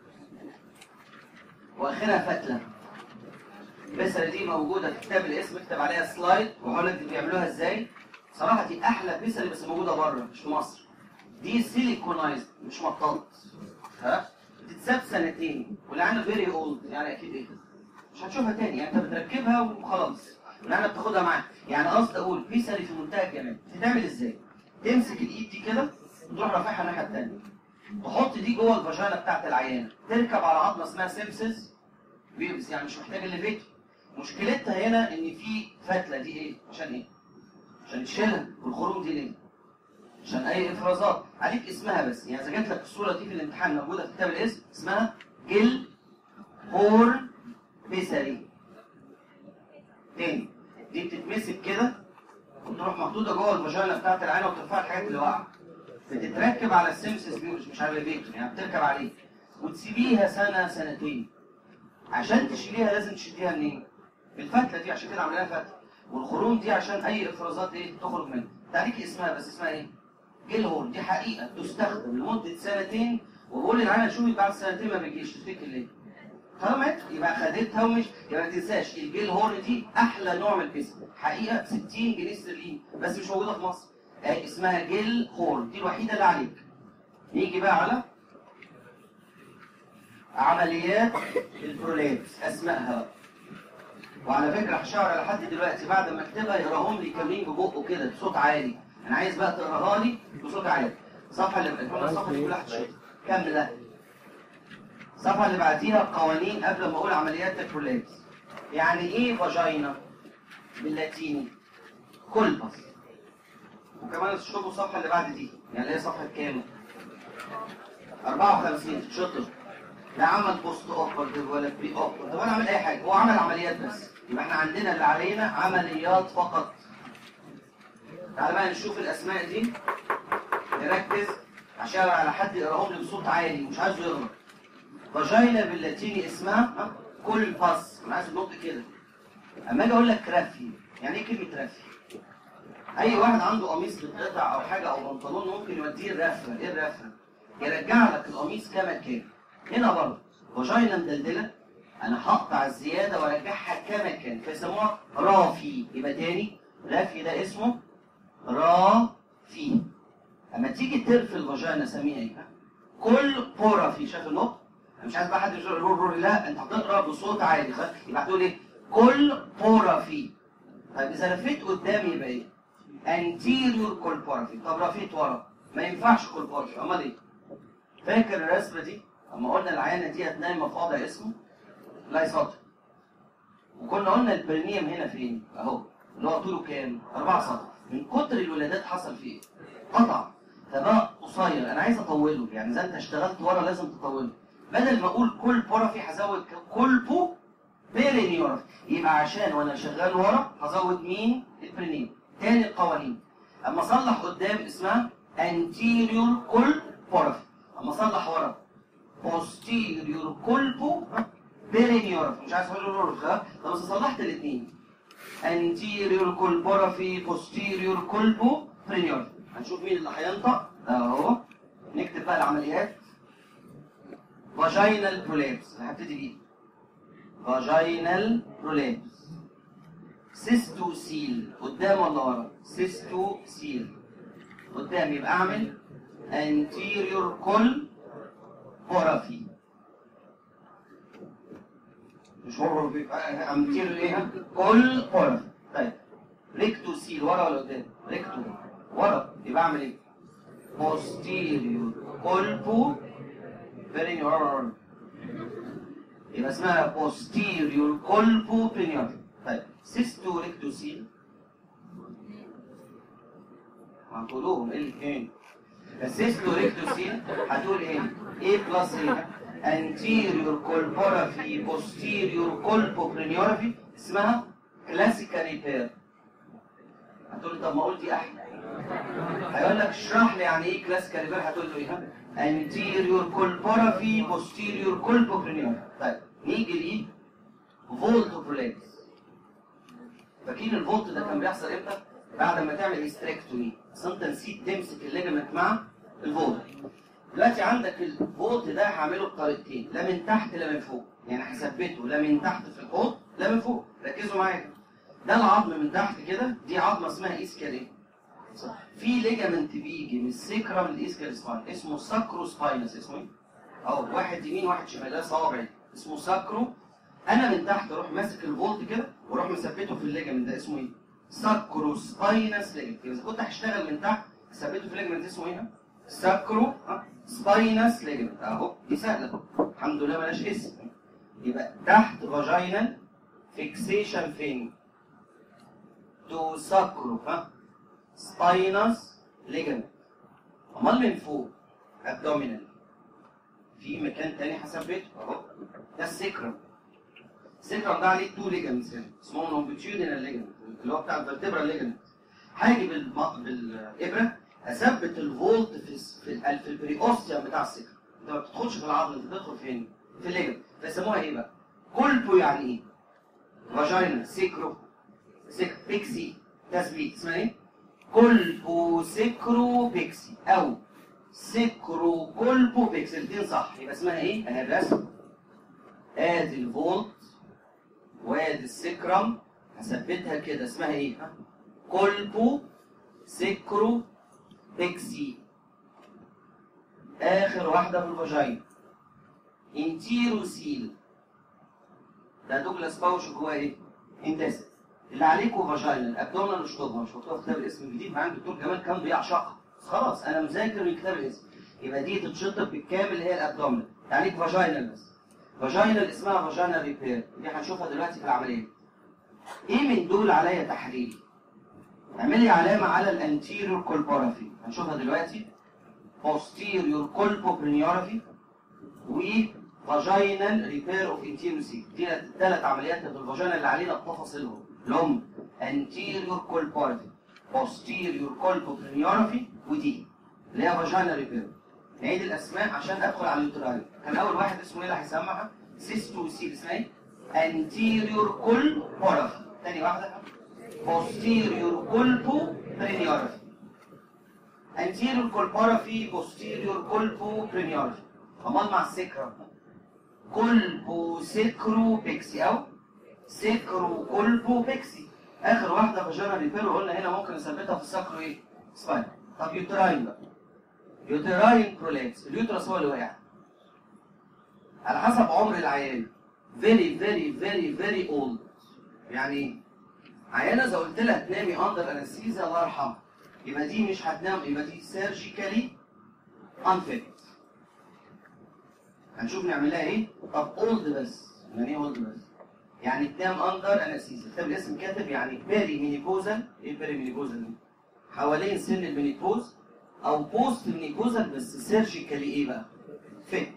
واخرها فتله البسرة دي موجودة في كتاب الاسم اكتب عليها سلايد وهقول لك دي بيعملوها ازاي صراحة دي أحلى بسرة بس موجودة بره مش في مصر دي سيليكونايزد مش مطاط ها بتتساب سنتين والعينة فيري اولد يعني أكيد إيه مش هتشوفها تاني يعني أنت بتركبها وخلاص والعينة بتاخدها معاك يعني قصدي أقول بيسري في منتهى الجمال تتعمل ازاي؟ تمسك الإيد دي كده وتروح رافعها الناحية التانية تحط دي جوه الفاجينا بتاعت العيانة تركب على عظمة اسمها سيمسز بيبس يعني مش محتاج الليفيتو مشكلتها هنا ان في فتله دي ايه عشان ايه عشان تشيلها والخروم دي ليه عشان اي افرازات عليك اسمها بس يعني اذا جات لك الصوره دي في الامتحان موجوده في كتاب الاسم اسمها جل هور بيسري تاني دي بتتمسك كده وتروح محطوطه جوه الفاجينا بتاعت العينه وترفع الحاجات اللي واقعه بتتركب على السيمسس بيوش مش على الليفيتو يعني بتركب عليه وتسيبيها سنه سنتين عشان تشيليها لازم تشيليها منين؟ الفتله دي عشان كده عاملينها فتله والخروم دي عشان اي افرازات ايه تخرج منها تعريك اسمها بس اسمها ايه جيل هول دي حقيقه تستخدم لمده سنتين وبقول للعيال شوفي بعد سنتين ما بيجيش تفتكر ليه فهمت يبقى خدتها ومش يبقى ما تنساش الجيل هورن دي احلى نوع من البيسم حقيقه ب 60 جنيه استرليني بس مش موجوده في مصر اهي اسمها جيل هورن دي الوحيده اللي عليك نيجي بقى على عمليات البرولابس اسمائها بقى وعلى فكره هشاور لحد دلوقتي بعد ما اكتبها يقراهم لي كاملين ببقه كده بصوت عالي انا عايز بقى تقراها لي بصوت عالي الصفحه اللي بقت الصفحه دي كلها هتشوف كامله الصفحه اللي بعديها قوانين قبل ما اقول عمليات البرولابس يعني ايه فاجينا باللاتيني كولبس وكمان تشوفوا الصفحه اللي بعد دي يعني اللي هي صفحه كام 54 شطر لا عمل بوست اوبرتيف ولا بري اوبرتيف ولا عمل اي حاجه هو عمل عمليات بس يبقى احنا عندنا اللي علينا عمليات فقط تعال بقى نشوف الاسماء دي نركز عشان على حد يقراهم لي بصوت عالي مش عايزه يغلط فاجينا باللاتيني اسمها كل باس انا عايز النطق كده اما اجي اقول لك رفي يعني ايه كلمه رفي اي واحد عنده قميص بيتقطع او حاجه او بنطلون ممكن يوديه الرفه ايه الرفه يرجع لك القميص كما كان هنا برضه فاجينا مدلدله انا هقطع الزياده وارجعها كما كان فيسموها رافي يبقى تاني رافي ده اسمه رافي اما تيجي ترفي الفاجينا سميها ايه؟ كل بورافي شايف النطق؟ انا مش عايز بقى حد يقول رور رور لا انت هتقرا بصوت عالي خلاص يبقى هتقول ايه؟ كل بورافي طيب اذا لفيت قدامي يبقى ايه؟ anterior colporaphy طب لفيت ورا ما ينفعش colporaphy امال ايه؟ فاكر الرسمه دي؟ اما قلنا العيانه دي هتنام في وضع اسمه لايسوتر وكنا قلنا البرينيوم هنا فين؟ اهو اللي هو طوله كام؟ 4 سم من كتر الولادات حصل فيه ايه؟ قطع فبقى قصير انا عايز اطوله يعني اذا انت اشتغلت ورا لازم تطوله بدل ما اقول كل بورافي هزود كولبو بيرينيورافي يبقى عشان وانا شغال ورا هزود مين؟ البرينيوم تاني القوانين اما اصلح قدام اسمها anterior كل بورافي اما اصلح ورا posterior كولبو بيرينيورافي مش عايز اقول له ها طب بس صلحت الاثنين anterior colporaphy posterior كولبو برينيورافي هنشوف مين اللي هينطق اهو نكتب بقى العمليات فاجينال برولابس هبتدي بيه فاجينال برولابس سيستوسيل قدام ولا ورا سيستوسيل قدام يبقى اعمل anterior كل بورافي مش هو anterior ايه كل بورافي طيب ريكتوسيل ورا ولا قدام ريكتو ورا يبقى اعمل ايه posterior colpo perinior يبقى اسمها posterior colpo preniotic طيب سيستو ريكتوسيل هتقولوهم ايه الاثنين السيستو ريكتوسيل هتقول ايه؟ ايه بلس ايه؟ anterior colporaphy posterior colpopreniorophy اسمها كلاسيكال ريبير هتقول لي طب ما قلتي احلى هيقول لك اشرح لي يعني ايه كلاسيكال ريبير هتقول له ايه ها؟ anterior colporaphy posterior colpopreniorophy طيب نيجي ليه فولت برولابس فاكرين الفولت ده كان بيحصل امتى؟ بعد ما تعمل استريكتومي اصل انت نسيت تمسك الليجمنت مع الفولت دلوقتي عندك الفولت ده هعمله بطريقتين لا من تحت لا من فوق يعني هثبته لا من تحت في الحوض لا من فوق ركزوا معايا ده العظم من تحت كده دي عظمه اسمها ايسكال ايه؟ في ليجامنت بيجي من السكرم للايسكال سباين اسمه ساكرو سباينس اسمه ايه؟ اهو واحد يمين واحد شمال ده صوابعي اسمه ساكرو انا من تحت اروح ماسك الفولت كده واروح مثبته في الليجامنت ده اسمه ايه؟ ساكرو سباينس ليجامنت اذا كنت هشتغل من تحت ثبته في الليجامنت اسمه ايه؟ ساكرو ها؟ سباينس ليجمنت اهو دي سهله الحمد لله ملاش اسم يبقى تحت فاجينال فيكسيشن فين تو ساكرو ها سباينس ليجمنت امال من فوق ابدومينال في مكان تاني هثبته اهو ده السكرم السكرم ده عليه تو ليجمنتس هنا اسمهم لونجيتيودينال ليجمنت اللي هو بتاع الفرتبرال ليجمنت هاجي بالم- بالابره اثبت الفولت في في, ال- في البريوستيوم بتاع السكر انت ما بتدخلش في العظم انت بتدخل فين؟ في الليجن فيسموها ايه بقى؟ كولبو يعني ايه؟ فاجينا سيكرو سيك بيكسي تثبيت اسمها ايه؟ كولبو سيكرو بيكسي او سيكرو كولبو بيكسي الاثنين صح يبقى اسمها ايه؟ اهي الرسم ادي الفولت وادي السكرم هثبتها كده اسمها ايه؟ ها؟ كولبو سيكرو بيكسي اخر واحده في الفاجينا انتيروسيل ده دوجلاس باوش جواه ايه؟ انتست اللي عليكم فاجينا الابدومينال مش طبها مش مكتوبه في كتاب الاسم الجديد معايا الدكتور جمال كان بيعشقها بس خلاص انا مذاكر من كتاب الاسم يبقى دي تتشطب بالكامل اللي هي الابدومينال عليك فاجينال بس فاجينال اسمها فاجينال ريبير دي هنشوفها دلوقتي في العمليه ايه من دول عليا تحريري اعمل لي علامة على الانتيريور كولبورافي هنشوفها دلوقتي posterior colpopreniorophy و vaginal repair of interior seal دي الثلاث عمليات في الفاجينا اللي علينا بتفاصيلهم اللي هم anterior colporaphy posterior colpopreniorophy ودي اللي هي vaginal repair نعيد الاسماء عشان ادخل على اليوتراين كان اول واحد اسمه ايه اللي هيسمعها سيستو سيل اسمها ايه anterior colporaphy تاني واحده posterior colpo preniorophy anterior colporaphy posterior colpo preniorophy امال مع السكرة colpo سكرو بيكسي او سكرو colpo بيكسي اخر واحده فاجينا ريبير قلنا هنا ممكن نثبتها في السكرو ايه سباين طب يوتراين بقى يوتراين برولابس اليوترس هو اللي واقع على حسب عمر العيان very very very very old يعني ايه عيانه زي قلت لها تنامي اندر انستيزيا الله يرحمها يبقى دي مش هتنام يبقى دي سيرجيكالي انفيت هنشوف نعمل لها ايه طب اولد بس يعني ايه اولد بس يعني تنام اندر انستيزيا كتاب الاسم كاتب يعني بيري مينيبوزال ايه بيري مينيبوزال دي حوالين سن المينيبوز او بوست مينيبوزال بس سيرجيكالي ايه بقى فيت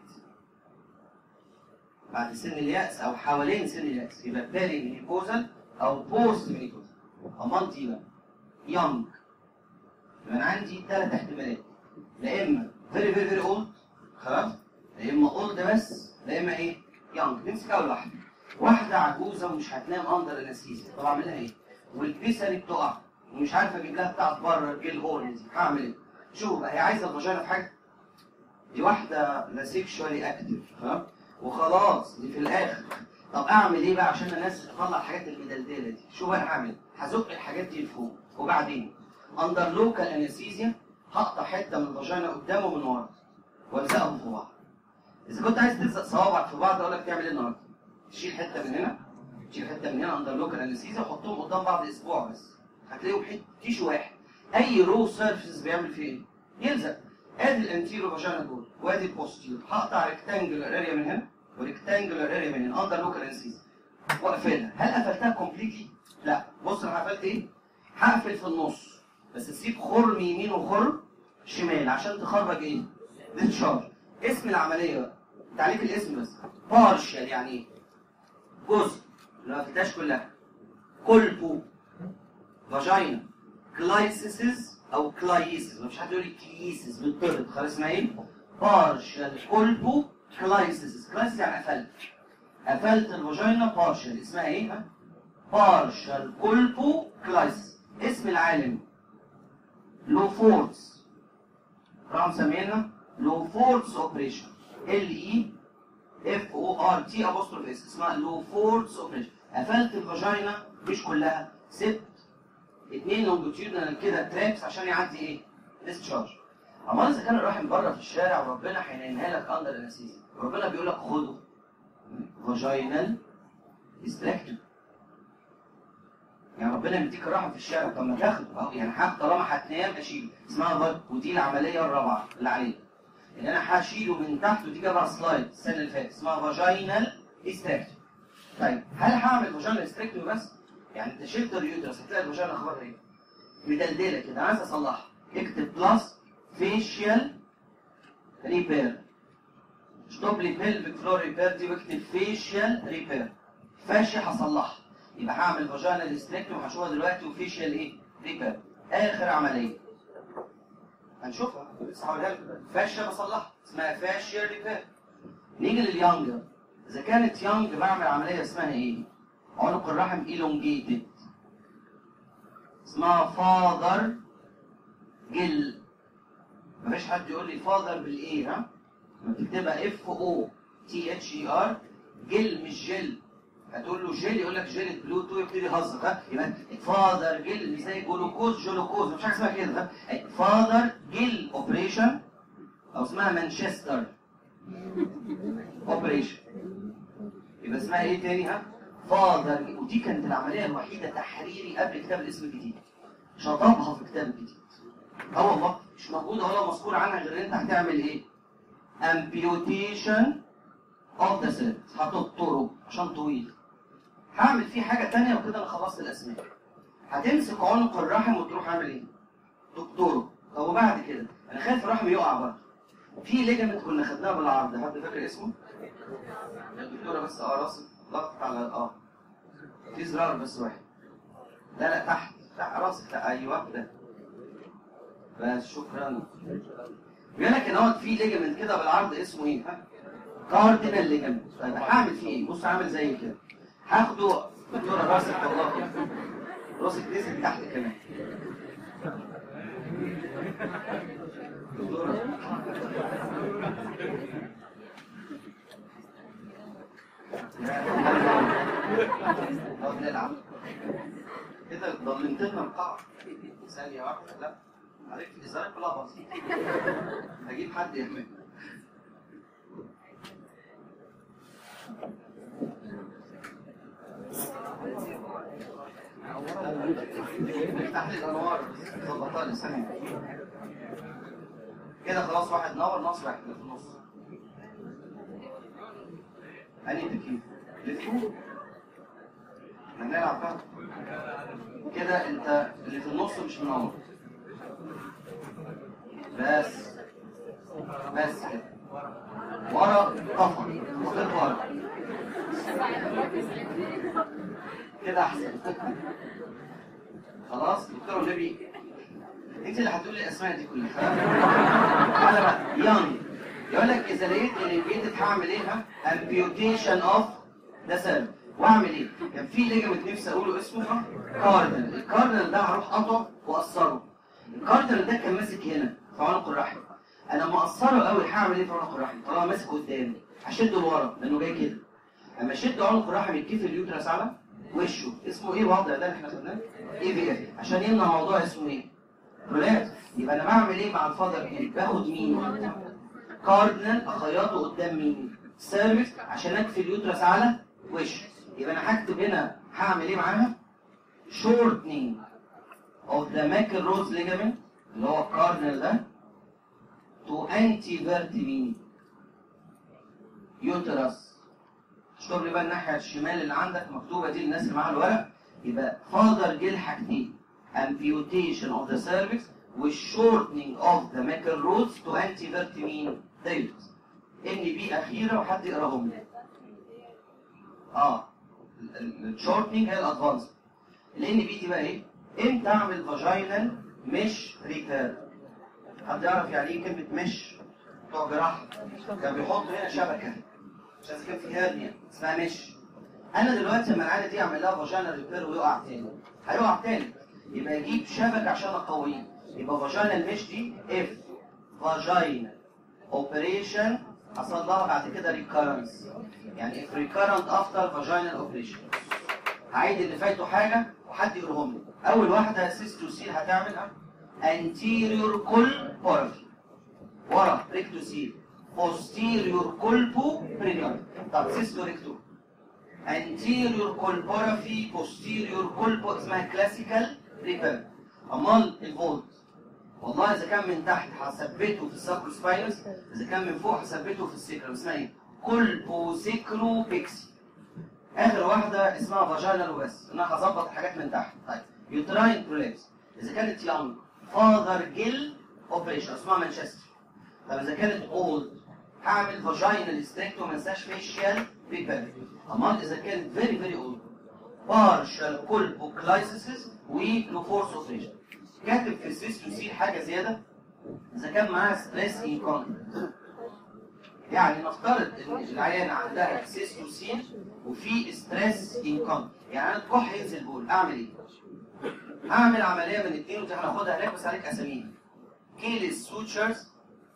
بعد سن اليأس او حوالين سن اليأس يبقى بيري مينيبوزال او بوست مينيبوزال امال دي بقى يونج يبقى انا عندي ثلاث احتمالات لا اما فيري فيري فيري اولد خلاص لا اما اولد بس لا اما ايه يونج نمسك اول واحده واحده عجوزه ومش هتنام اندر انستيزيا طب اعمل لها ايه والبيسري بتقع ومش عارف اجيب لها بتاعت بره الجيل هورن دي هعمل ايه شوف بقى هي عايزه الفاجينا في حاجه دي واحده لا سيكشوالي اكتف ها وخلاص دي في الاخر طب اعمل ايه بقى عشان الناس تطلع الحاجات المدلدله دي شوف انا هعمل هزق الحاجات دي لفوق وبعدين اندر لوكال انستيزيا هقطع حته من الفاجينا قدام ومن ورا والزقهم في بعض اذا كنت عايز تلزق صوابعك في بعض اقول لك تعمل ايه النهارده تشيل حته من هنا تشيل حته من هنا اندر لوكال انستيزيا وحطهم قدام بعض اسبوع بس هتلاقيهم حته تيشو واحد اي رو سيرفيس بيعمل فيه ايه يلزق ادي الانتيرو فاجينا دول وادي البوستيرو هقطع ريكتانجل اريا من هنا وريكتانجولار اريا من الاندر لوكال انسيز واقفلها هل قفلتها كومبليتلي؟ لا بص انا قفلت ايه؟ هقفل في النص بس تسيب خرم يمين وخرم شمال عشان تخرج ايه؟ ديتشارج اسم العمليه بقى تعليق الاسم بس بارشال يعني ايه؟ جزء ما قفلتهاش كلها كلبو فاجينا كلايسيسز او كلايسيس مفيش حد يقول لي كليسيس بالطرد خلاص اسمها ايه؟ بارشال كلبو كلايسيس كلايسيس يعني قفلت قفلت الفاجينا بارشال اسمها ايه؟ ها؟ بارشال كلبو كلايسيس اسم العالم لو فورس راح مسمينها لو فورس اوبريشن ال اي اف او ار تي ابوستروف اس اسمها لو فورس اوبريشن قفلت الفاجينا مش كلها سبت اتنين لونجيتيودنال كده ترابس عشان يعدي ايه؟ ديسشارج امال اذا كان الرحم بره في الشارع وربنا هينقلها لك اندر انستيزيا ربنا بيقول لك خده فاجينال استراكتور يعني ربنا مديك الرحم في الشارع طب ما تاخده أهو يعني هاخد طالما هتنام اشيله اسمها فاج ودي العمليه الرابعه اللي عليك ان انا هشيله من تحت ودي جابها سلايد السنه اللي فاتت اسمها فاجينال استراكتور طيب هل هعمل فاجينال استراكتور بس؟ يعني انت شلت اليوترس هتلاقي الفاجينا اخبارها ايه؟ مدلدله كده عايز اصلحها اكتب بلس فيشيال ريبير ستوب لي بيلفيك فلور ريبير دي واكتب فيشيال ريبير فاشي هصلحها يبقى هعمل فاجينا استراكتور وهشوفها دلوقتي وفيشيال ايه؟ ريبير اخر عمليه هنشوفها لسه هقولها لكم فاشيا بصلحها اسمها فاشيال ريبير نيجي لليانج اذا كانت يانج بعمل عمليه اسمها ايه؟ عنق الرحم elongated اسمها فاذر جل مفيش حد يقول لي فاذر بالايه ها لما تكتبها اف او تي اتش اي ار جل مش جل هتقول له جل يقول لك جل بلوتو يبتدي يهزر ها يبقى فاذر جل مش زي جلوكوز جلوكوز مفيش حاجه اسمها كده ها فاذر جل اوبريشن او اسمها مانشستر اوبريشن يبقى اسمها ايه تاني ها فاذر ودي كانت العمليه الوحيده تحريري قبل كتاب الاسم الجديد شطبها في كتاب الجديد اه والله مش موجوده ولا مذكور عنها غير انت هتعمل ايه امبيوتيشن اوف ذا سيل هتضطره عشان طويل هعمل فيه حاجه تانية وكده انا خلصت الاسماء هتمسك عنق الرحم وتروح عامل ايه دكتوره طب وبعد كده انا خايف الرحم يقع برضه في ليجمنت كنا خدناها بالعرض حد فاكر اسمه الدكتوره بس اه راسك ضغط على اه في زرار بس واحد لا لا تحت تحت راسك لا ايوه ده بس شكرا بيقول لك ان هو في ليجمنت كده بالعرض اسمه ايه ها كاردينال ليجمنت طيب هعمل فيه ايه بص عامل زي كده هاخده دكتوره راسك والله كده راسك نزل تحت كمان دكتوره نقعد نلعب كده ضلمت لنا القاعة ثانية واحدة لا عرفت الإزالة كلها بسيطة هجيب حد يعمل افتح لي الأنوار ظبطها لي ثانية كده خلاص واحد نور ناقص واحد اللي في النص أنهي تكييف؟ لفوق هنلعب بقى كده انت اللي في النص مش منور بس بس كده ورا طفل وخد ورا كده احسن خلاص دكتور النبي انت اللي هتقولي الاسماء دي كلها تعالى بقى يانج يقول لك اذا لقيت ان البيت هعمل ايه ها امبيوتيشن اوف ده سبب واعمل ايه؟ كان في ليجمنت نفسي اقوله اسمه كاردنال، الكاردنال ده هروح قطعه واقصره. الكاردنال ده كان ماسك هنا في عنق الرحم. انا مقصره قوي هعمل ايه في عنق الرحم؟ طالما ماسك قدامي هشده لورا لانه جاي كده. اما اشد عنق الرحم يتكفي اليوترس على وشه، اسمه ايه الوضع ده اللي احنا خدناه؟ اي في اف، عشان يمنع موضوع اسمه ايه؟ رولات. يبقى انا بعمل ايه مع الفاذر ايه؟ باخد مين؟ كاردنال اخيطه قدام مين؟ سيرفكس عشان اكفي اليوترس على وشه. يبقى انا هكتب هنا هعمل ايه معاها؟ shortening of the macrose ligament اللي هو الكاردنال ده to antivertebrin uterus اشطب لي بقى الناحيه الشمال اللي عندك مكتوبه دي للناس اللي معاها الورق يبقى فاذر جيل حاجتين amputation of the cervix والshortening of the macle roots to antivert مين؟ دايلوت ان بي اخيره وحد يقراهم لي اه الشورتنج هي الادفانس الان بي دي بقى ايه؟ امتى اعمل فاجينال مش ريتير حد يعرف يعني ايه كلمه مش بتوع جراحه كان بيحط هنا شبكه عشان إذا كان في هيرنيا اسمها مش انا دلوقتي لما العاده دي اعمل لها فاجينال ريبير ويقع تاني هيقع تاني يبقى اجيب شبكه عشان اقويه يبقى فاجينال مش دي اف فاجينال اوبريشن حصل لها بعد كده ريكارنس يعني if recurrent after vaginal operation هعيد اللي فايته حاجه وحد يقولهم لي اول واحده سيستوسيل هتعمل anterior colporaphy ورا ريكتوسيل posterior colpo perineum طب سيستو ريكتو anterior colporaphy posterior colpo اسمها كلاسيكال ريبير امال الفولت والله اذا كان من تحت هثبته في الساكروسباينس اذا كان من فوق هثبته في السكرم اسمها ايه كولبو سيكرو بيكسي اخر واحده اسمها فاجينال وبس انا هظبط الحاجات من تحت طيب يوتراين برولابس اذا كانت يونج فاذر جيل اوبريشن اسمها مانشستر طب اذا كانت اولد هعمل فاجينال ستريكتو ما انساش فيشيال ريبير امال اذا كانت فيري فيري اولد بارشال كولبوكلايسيس ولوفورس اوبريشن كاتب في السيستوسيل حاجه زياده اذا كان معاها ستريس انكونتنس يعني نفترض ان العيانه عندها سيستوسيل وفي ستريس انكونتنس يعني انا الكح ينزل بول اعمل ايه؟ اعمل عمليه من الاثنين ودي هناخدها هناك بس عليك اساميها كيلس سوتشرز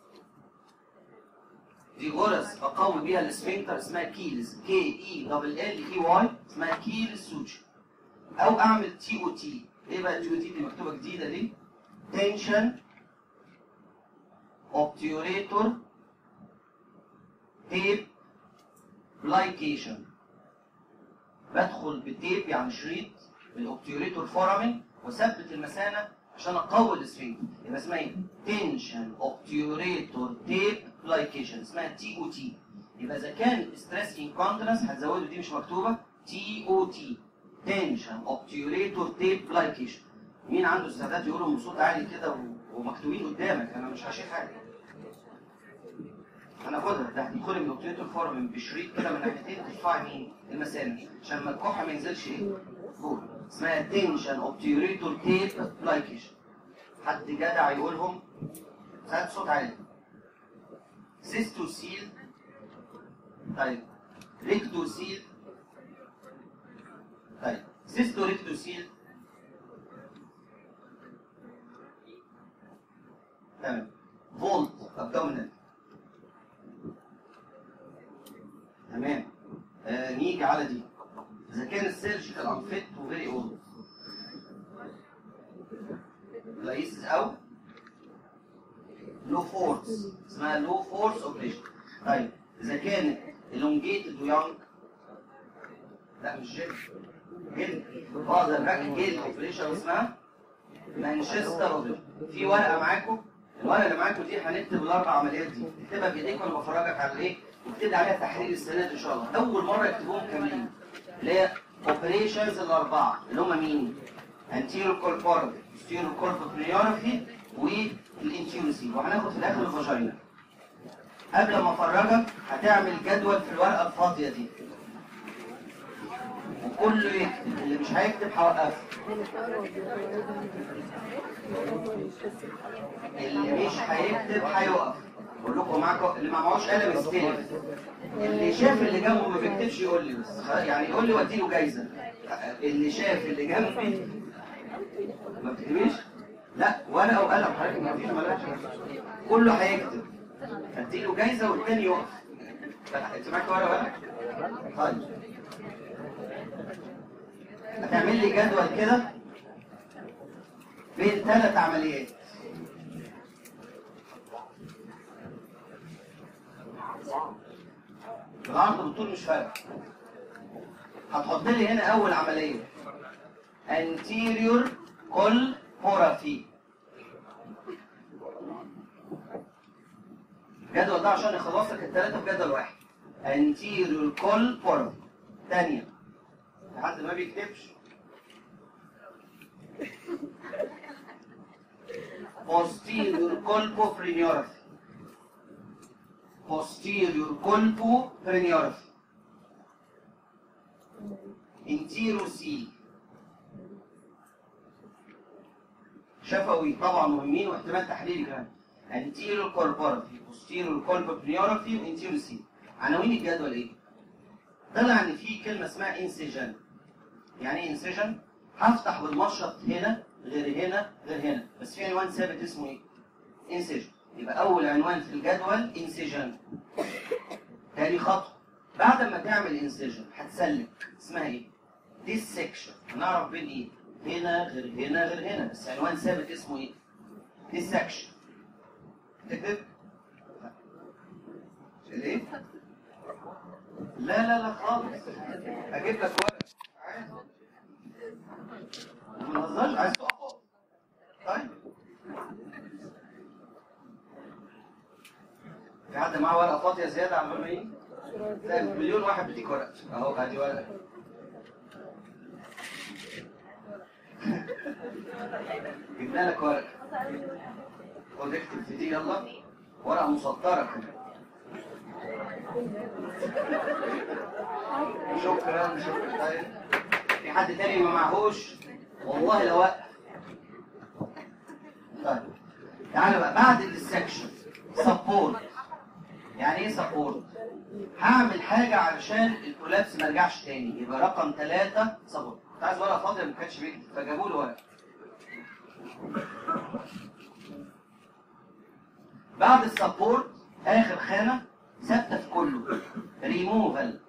دي غرز بقوي بيها السفنكتر اسمها كيلز كي اي دبل ال اي واي اسمها كيلز سوتشر او اعمل تي او تي ايه بقى التي او تي دي مكتوبه جديده دي تنشن اوبتيوريتور تيب لايكيشن بدخل بتيب يعني شريط بالاوبتيوريتور فورامين واثبت المثانه عشان اقوي السفنكتر يبقى اسمها ايه؟ تنشن اوبتيوريتور تيب لايكيشن اسمها تي او تي يبقى اذا كان ستريس انكونتنس هتزودوا دي مش مكتوبه تي او تي تنشن اوبتيوريتور تيب لايكيشن مين عنده استعداد يقولهم بصوت عالي كده و- ومكتوبين قدامك انا مش هشيل حاجه هناخدها ده هتدخلي من الاوبتيوريتور فورم بشريط كده من ناحيتين ترفعي مين المثانه عشان ما الكحه ما ينزلش ايه فوق اسمها تنشن اوبتيوريتور تيب لايكيشن حد جدع يقولهم خد صوت عالي سيستوسيل طيب ريكتوسيل طيب سيستو ريكتوسيل تمام فولت ابدومينال تمام آه نيجي على دي اذا كان السيرجيكال انفيت وفيري اولد لايسس او لو فورس اسمها لو فورس اوبريشن طيب اذا كانت elongated ويونج لا مش جيل جيل اه ده الراجل جيل اوبريشن اسمها مانشستر اوبريشن في ورقه معاكم الورقه اللي معاكم دي هنكتب الاربع عمليات دي اكتبها بايديك وانا بفرجك على ايه واكتب عليها تحرير السنه دي ان شاء الله اول مره يكتبوهم كاملين اللي هي اوبريشنز الاربعه اللي هم مين؟ anterior corporal posterior corporal priority والانتيروسي وهناخد في الاخر الفاجينا قبل ما افرجك هتعمل جدول في الورقه الفاضيه دي وكله يكتب اللي مش هيكتب هوقفه اللي مش هيكتب هيقف بقول لكم معاكم اللي ما معهوش قلم يستلف اللي شاف اللي جنبه ما بيكتبش يقول لي بس يعني يقول لي واديله جايزه اللي شاف اللي جنبي ما بتكتبيش لا ورقه وقلم حضرتك ما فيش ملاش كله هيكتب اديله جايزه والتاني يقف انت معاك ورقه وقلم طيب هتعمل لي جدول كده بين ثلاث عمليات العرض بالطول مش فارق هتحط لي هنا اول عمليه anterior colporaphy الجدول ده عشان يخلص لك الثلاثه في جدول واحد anterior colporal تانية في حد ما بيكتبش posterior colpophrenioraphy posterior colpophrenioraphy anterior seal شفوي طبعا مهمين واحتمال تحليلي كمان anterior corporaphy posterior colpophrenioraphy وانتيريور seal عناوين الجدول ايه؟ طلع ان في كلمه اسمها انسجن يعني ايه انسجن؟ هفتح بالمشرط هنا غير هنا غير هنا بس في عنوان ثابت اسمه ايه؟ انسجن يبقى اول عنوان في الجدول انسجن تاني خطوه بعد ما تعمل انسجن هتسلك اسمها ايه؟ ديسكشن هنعرف بين ايه؟ هنا غير هنا غير هنا بس عنوان ثابت اسمه ايه؟ ديسكشن تكتب؟ ليه؟ لا لا لا خالص اجيب لك ورق عايز ما نهزرش عايز تقف طيب في حد معاه ورقه فاضيه زياده على ما يجي؟ لا مليون واحد بيديك ورق اهو ادي ورقه جبنا لك ورقه خد اكتب في دي يلا ورقه مسطره كمان شكرا شكرا طيب في حد تاني ما معهوش والله لو وقف طيب تعالى بقى بعد السكشن سبورت يعني ايه سبورت هعمل حاجة علشان الكولابس ما يرجعش تاني يبقى رقم ثلاثة سبورت كنت عايز ورقة فاضية ما كانش بيكتب فجابوا له ورقة بعد السبورت اخر خانة ثابتة في كله ريموفال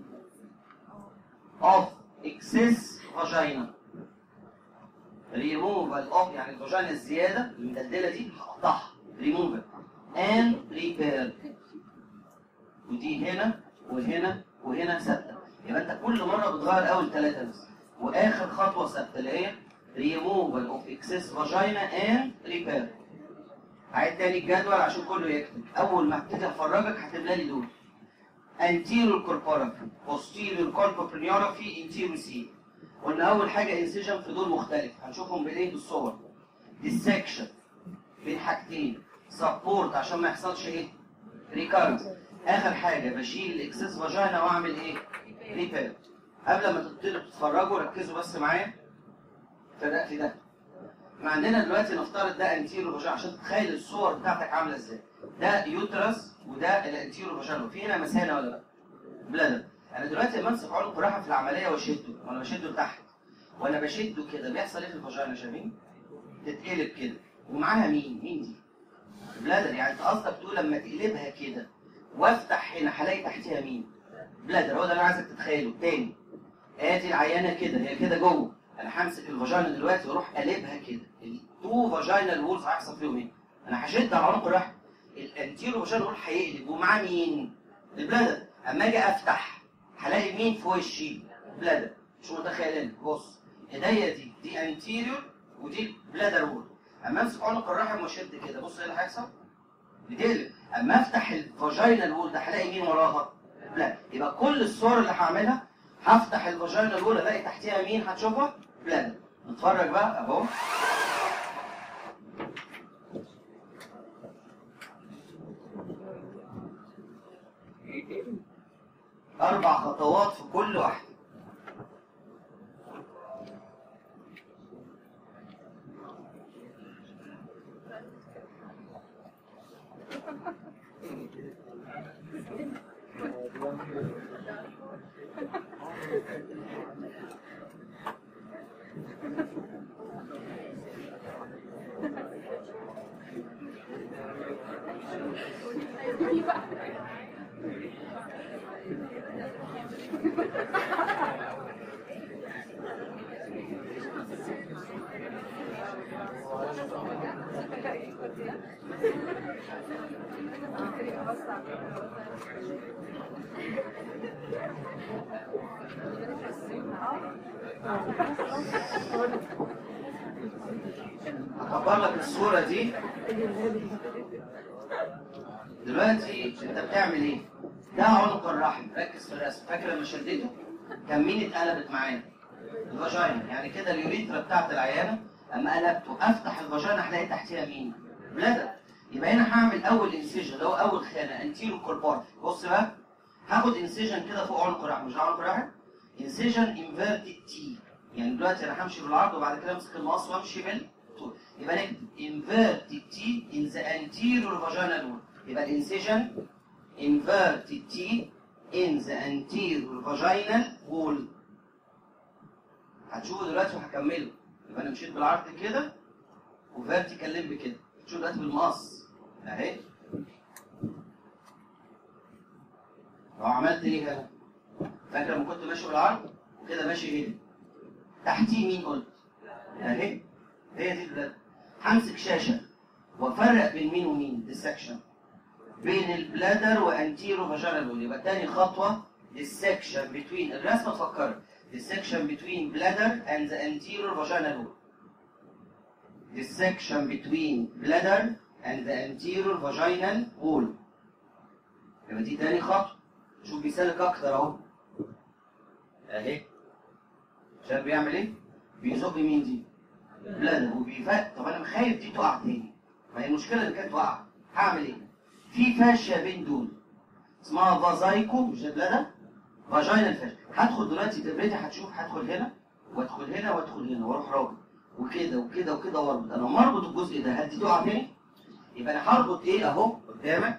اوف اكسس فاجينا ريموفال اوف يعني الفاجينا الزيادة المدلدلة دي هقطعها ريموفال اند ريبير ودي هنا وهنا وهنا ثابتة يبقى انت كل مرة بتغير اول ثلاثة بس واخر خطوة ثابتة اللي هي ريموفال اوف اكسس فاجينا اند ريبير عيد تاني الجدول عشان كله يكتب اول ما ابتدي افرجك هتملى لي دول anterior corporaphy posterior colpophrenioraphy anterior seal قلنا اول حاجه انسجن في دول مختلف هنشوفهم بالايه بالصور dissection بين حاجتين سبورت عشان ما يحصلش ايه ريكارنس اخر حاجه بشيل الاكسس فاجينا واعمل ايه ريبير قبل ما تبتدوا تتفرجوا ركزوا بس معايا في ده في ده احنا عندنا دلوقتي نفترض ده انتيرو فاجينا عشان تتخيل الصور بتاعتك عامله ازاي ده يوترس وده الانتيرو فاجينا في هنا مثانه ولا لا بلادر انا دلوقتي لما امسك عنق الراحه في العمليه واشده وانا بشده لتحت وانا بشده كده بيحصل ايه في الفاجينا شايفين تتقلب كده ومعاها مين مين دي بلادر يعني انت قصدك تقول لما تقلبها كده وافتح هنا هلاقي تحتها مين بلادر هو ده اللي انا عايزك تتخيله تاني ادي العيانه كده هي كده جوه انا همسك الفاجينا دلوقتي واروح قلبها كده التو فاجينال وولز هيحصل فيهم ايه انا هشد على عنق الرحم الانتيرو فاجينال وول هيقلب ومعاه مين البلادر اما اجي افتح هلاقي مين في وشي بلادر مش متخيلين بص ايديا دي دي انتيريور ودي بلادر وول اما امسك عنق الرحم واشد كده بص ايه اللي هيحصل بتقلب اما افتح الفاجينال وول ده هلاقي مين وراها لا يبقى كل الصور اللي هعملها هفتح الفاجينا الاولى الاقي تحتيها مين هتشوفها بلاد نتفرج بقى اهو اربع خطوات في كل واحده هكبر لك الصورة دي دلوقتي انت بتعمل ايه؟ ده عنق الرحم ركز في الرسم فاكر لما شدته كان مين اتقلبت معانا الفاجينا يعني كده اليوريثرا بتاعت العيانه اما قلبته افتح الفاجينا هلاقي تحتها مين بلادر يبقى هنا هعمل اول انسيجن اللي هو اول خانه انتيرو كوربور بص بقى هاخد انسيجن كده فوق عنق الرحم مش ده عنق الرحم انسيجن انفيرتد تي يعني دلوقتي انا همشي بالعرض وبعد كده امسك المقص وامشي بالطول يبقى نكتب انفيرتد تي ان ذا انتيريور فاجينال وول يبقى الانسيجن inverted T in the anterior vaginal wall هتشوفوا دلوقتي وهكمله يبقى انا مشيت بالعرض كده وفيرتيكال لمب كده هتشوفوا دلوقتي بالمقص اهي لو عملت ايه هنا فاكر لما كنت ماشي بالعرض وكده ماشي هنا تحتيه مين قلت اهي هي دي البلاد همسك شاشه وافرق بين مين ومين ديسكشن بين البلادر وانتيرو فاجينال وول يبقى تاني خطوه السكشن بتوين الرسمه تفكرك السكشن بتوين بلادر and the anterior vaginal wall the section between bladder and the anterior vaginal wall يبقى دي تاني خطوه شوف بيسلك اكتر اهو اهي شايف بيعمل ايه؟ بيزق مين دي؟ بلادر وبيفق طب انا خايف دي تقع تاني ما هي المشكله اللي كانت واقعه هعمل ايه؟ في فاشيه بين دول اسمها فازايكو مش ده بلادر فاجينال فاشيا هدخل دلوقتي تبريتي هتشوف هدخل هنا وادخل هنا وادخل هنا واروح رابط وكده وكده وكده واربط انا لما اربط الجزء ده هل دي تقع تاني؟ يبقى انا هربط ايه اهو قدامك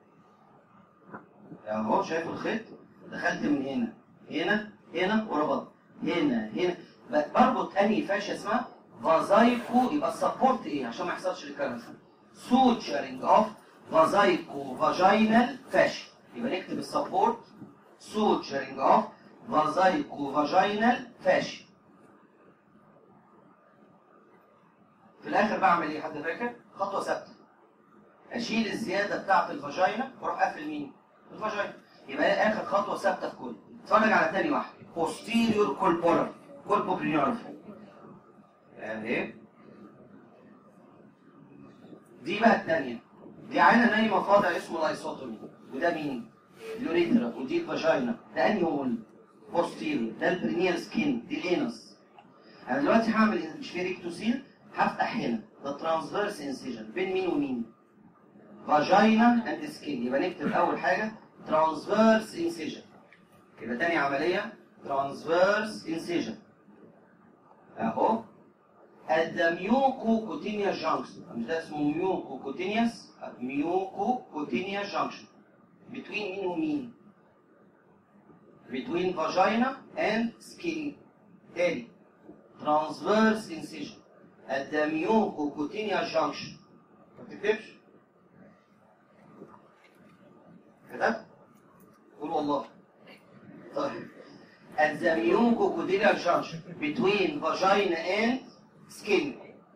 اهو شايف الخيط دخلت من هنا هنا هنا وربطت هنا هنا بربط انهي فاشيه اسمها فازايكو يبقى السبورت ايه عشان ما يحصلش ريكارنس سوتشرنج اوف فازايكو فاجينال فاشيا يبقى نكتب السبورت suturing of vagicovaginal fascia في الاخر بعمل ايه حد فاكر خطوه ثابته اشيل الزياده بتاعه الفاجينا واروح اقفل مين الفاجينا يبقى هي اخر خطوه ثابته في كل اتفرج على تاني واحده posterior corporal corporeal اهي دي بقى الثانيه دي عينه نايمه فاضع اسمه لايسوتومي وده مين اليوريثرا ودي الفاجينا ده انهي هول بوستيريور ده البرينيال سكين دي الانس انا دلوقتي هعمل مش في ريكتوسيل هفتح هنا ده ترانسفيرس انسيجن بين مين ومين فاجينا اند سكين يبقى نكتب اول حاجه ترانسفيرس انسيجن يبقى تاني عمليه ترانسفيرس انسيجن اهو at the mucocutaneous junction مش ده اسمه mucocutaneous mucocutaneous junction between مين ومين between vagina and skin تاني transverse incision at the mucocutaneous junction ما بتكتبش كتبت قول والله طيب at the mucocutaneous junction between vagina and skin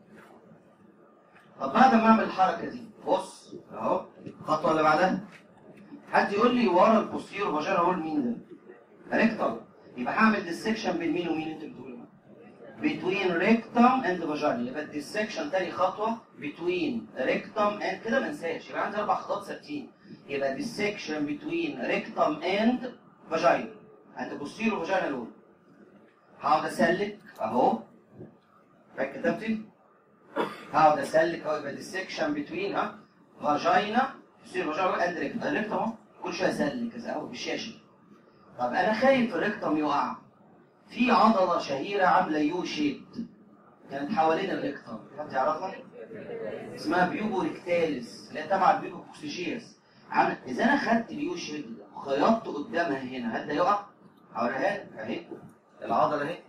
طب بعد ما اعمل الحركه دي بص اهو الخطوه اللي بعدها حد يقول لي ورا البوستيرو فاجينا هول مين ده؟ ريكتم يبقى هعمل ديسكشن بين مين ومين انت بتقول between rectum and vagina يبقى الديسكشن تاني خطوه between rectum and كده ما انساش يبقى عندي اربع خطوات ثابتين يبقى dissection between rectum and vagina عند بوستيرو فاجينا لون هقعد اسلك اهو فاكر كتبتي هقعد اسلك اهو يبقى dissection between ها فاجينا بوستيرو فاجينا اند ريكتم الريكتم اهو كل شويه اسلك كذا اهو بالشاشه طب انا خايف الريكتم يقع في عضله شهيره عامله يو شيب كانت حوالين الريكتم حد يعرفها؟ اسمها بيوبو ريكتاليس اللي هي تبع البيوبو كوكسيشيس عامل اذا انا خدت اليو شيب ده وخيطته قدامها هنا هل ده يقع؟ هوريها لك اهي العضله اهي